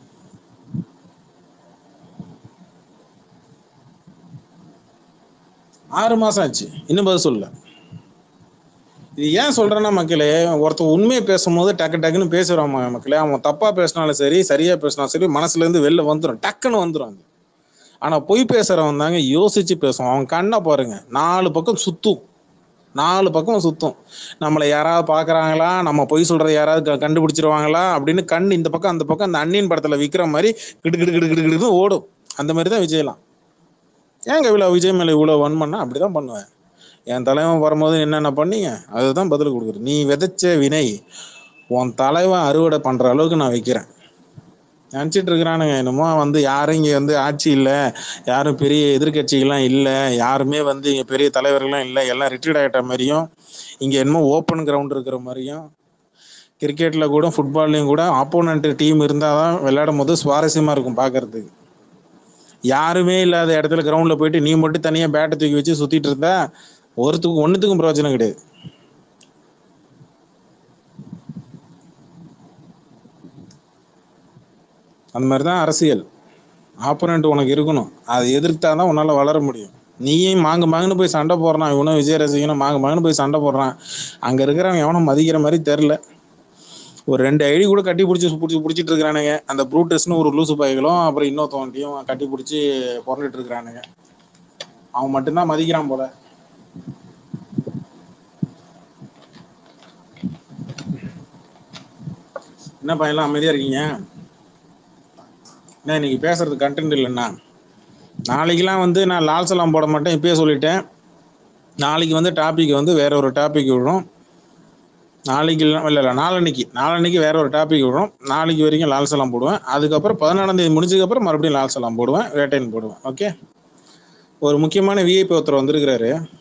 S8: ஆறு மாசம் ஆச்சு இன்னும் பதில் சொல்லல இது ஏன் சொல்றேன்னா மக்களே ஒருத்தன் உண்மையை பேசும்போது டக்கு டக்குன்னு பேசுறான் ம- மக்களே அவன் தப்பா பேசினாலும் சரி சரியா பேசினாலும் சரி மனசுல இருந்து வெளில வந்துடும் டக்குன்னு வந்துடும் அது ஆனா பொய் பேசுறவன் தாங்க யோசிச்சு பேசுவான் அவன் கண்ணை பாருங்க நாலு பக்கம் சுத்தும் நாலு பக்கம் சுத்தும் நம்மளை யாராவது பாக்குறாங்களா நம்ம பொய் சொல்றத யாராவது க- கண்டுபிடிச்சிருவாங்களா அப்படின்னு கண் இந்த பக்கம் அந்த பக்கம் அந்த அண்ணின் படத்துல விக்கிற மாதிரி கிடு கிடு கிடு கிடு கிடுன்னு ஓடும் அந்த மாதிரி தான் விஜயலாம் ஏங்க இவ்வளோ விஜய் மேல இவ்வளோ வன்மன்னா அப்படிதான் பண்ணுவேன் என் தலைவன் வரும்போது என்னென்ன பண்ணீங்க அதுதான் பதில் கொடுக்குறது நீ விதைச்ச வினை உன் தலைவன் அறுவடை பண்ற அளவுக்கு நான் வைக்கிறேன் நினச்சிட்டு இருக்கிறானுங்க என்னமோ வந்து யாரும் இங்கே வந்து ஆட்சி இல்லை யாரும் பெரிய எதிர்க்கட்சிகள்லாம் இல்லை யாருமே வந்து இங்கே பெரிய தலைவர்கள்லாம் இல்லை எல்லாம் ரிட்டையர்ட் ஆகிட்ட மாதிரியும் இங்கே என்னமோ ஓப்பன் கிரவுண்ட் இருக்கிற மாதிரியும் கிரிக்கெட்டில் கூட ஃபுட்பால்லையும் கூட ஆப்போனண்ட் டீம் இருந்தால் தான் விளையாடும் போது சுவாரஸ்யமாக இருக்கும் பார்க்கறதுக்கு யாருமே இல்லாத இடத்துல கிரவுண்டில் போயிட்டு நீ மட்டும் தனியாக பேட்டை தூக்கி வச்சு சுற்றிட்டு இருந்தா ஒருத்துக்கும் ஒன்றுத்துக்கும் பிரயோஜனம் கிடையாது அந்த மாதிரி தான் அரசியல் ஆப்போனண்ட் உனக்கு இருக்கணும் அதை எதிர்த்தா தான் உன்னால் வளர முடியும் நீயும் மாங்கு மாங்குன்னு போய் சண்டை போடுறான் இவனும் விஜய் ரசிகனும் மாங்கு மாங்குன்னு போய் சண்டை போடுறான் அங்கே இருக்கிறவன் எவனும் மதிக்கிற மாதிரி தெரில ஒரு ரெண்டு ஐடி கூட கட்டி பிடிச்சி பிடிச்சி பிடிச்சிட்டு இருக்கிறானுங்க அந்த ப்ரூட்டஸ்னு ஒரு லூசு பைகளும் அப்புறம் இன்னொருத்தவன்ட்டையும் கட்டி பிடிச்சி புரண்டுட்டு இருக்கிறானுங்க அவன் மட்டும்தான் மதிக்கிறான் போல என்ன பையன்லாம் அமைதியா இருக்கீங்க என்ன இன்னைக்கு பேசுறது கண்டென்ட் இல்லைண்ணா நாளைக்கெல்லாம் வந்து நான் லால் சலாம் போட மாட்டேன் இப்பயே சொல்லிட்டேன் நாளைக்கு வந்து டாபிக் வந்து வேற ஒரு டாபிக் விடுறோம் நாளைக்கு இல்லை இல்லை இல்லை நாளன்னைக்கு நாளன்னைக்கு வேற ஒரு டாபிக் விடுறோம் நாளைக்கு வரைக்கும் லால் சலாம் போடுவேன் அதுக்கப்புறம் பதினாலாம் தேதி முடிஞ்சதுக்கப்புறம் மறுபடியும் லால் சலாம் போடுவேன் வேட்டையன் போடுவேன் ஓகே ஒரு முக்கியமான விஐபி ஒருத்தர் வந்திருக்கிறாரு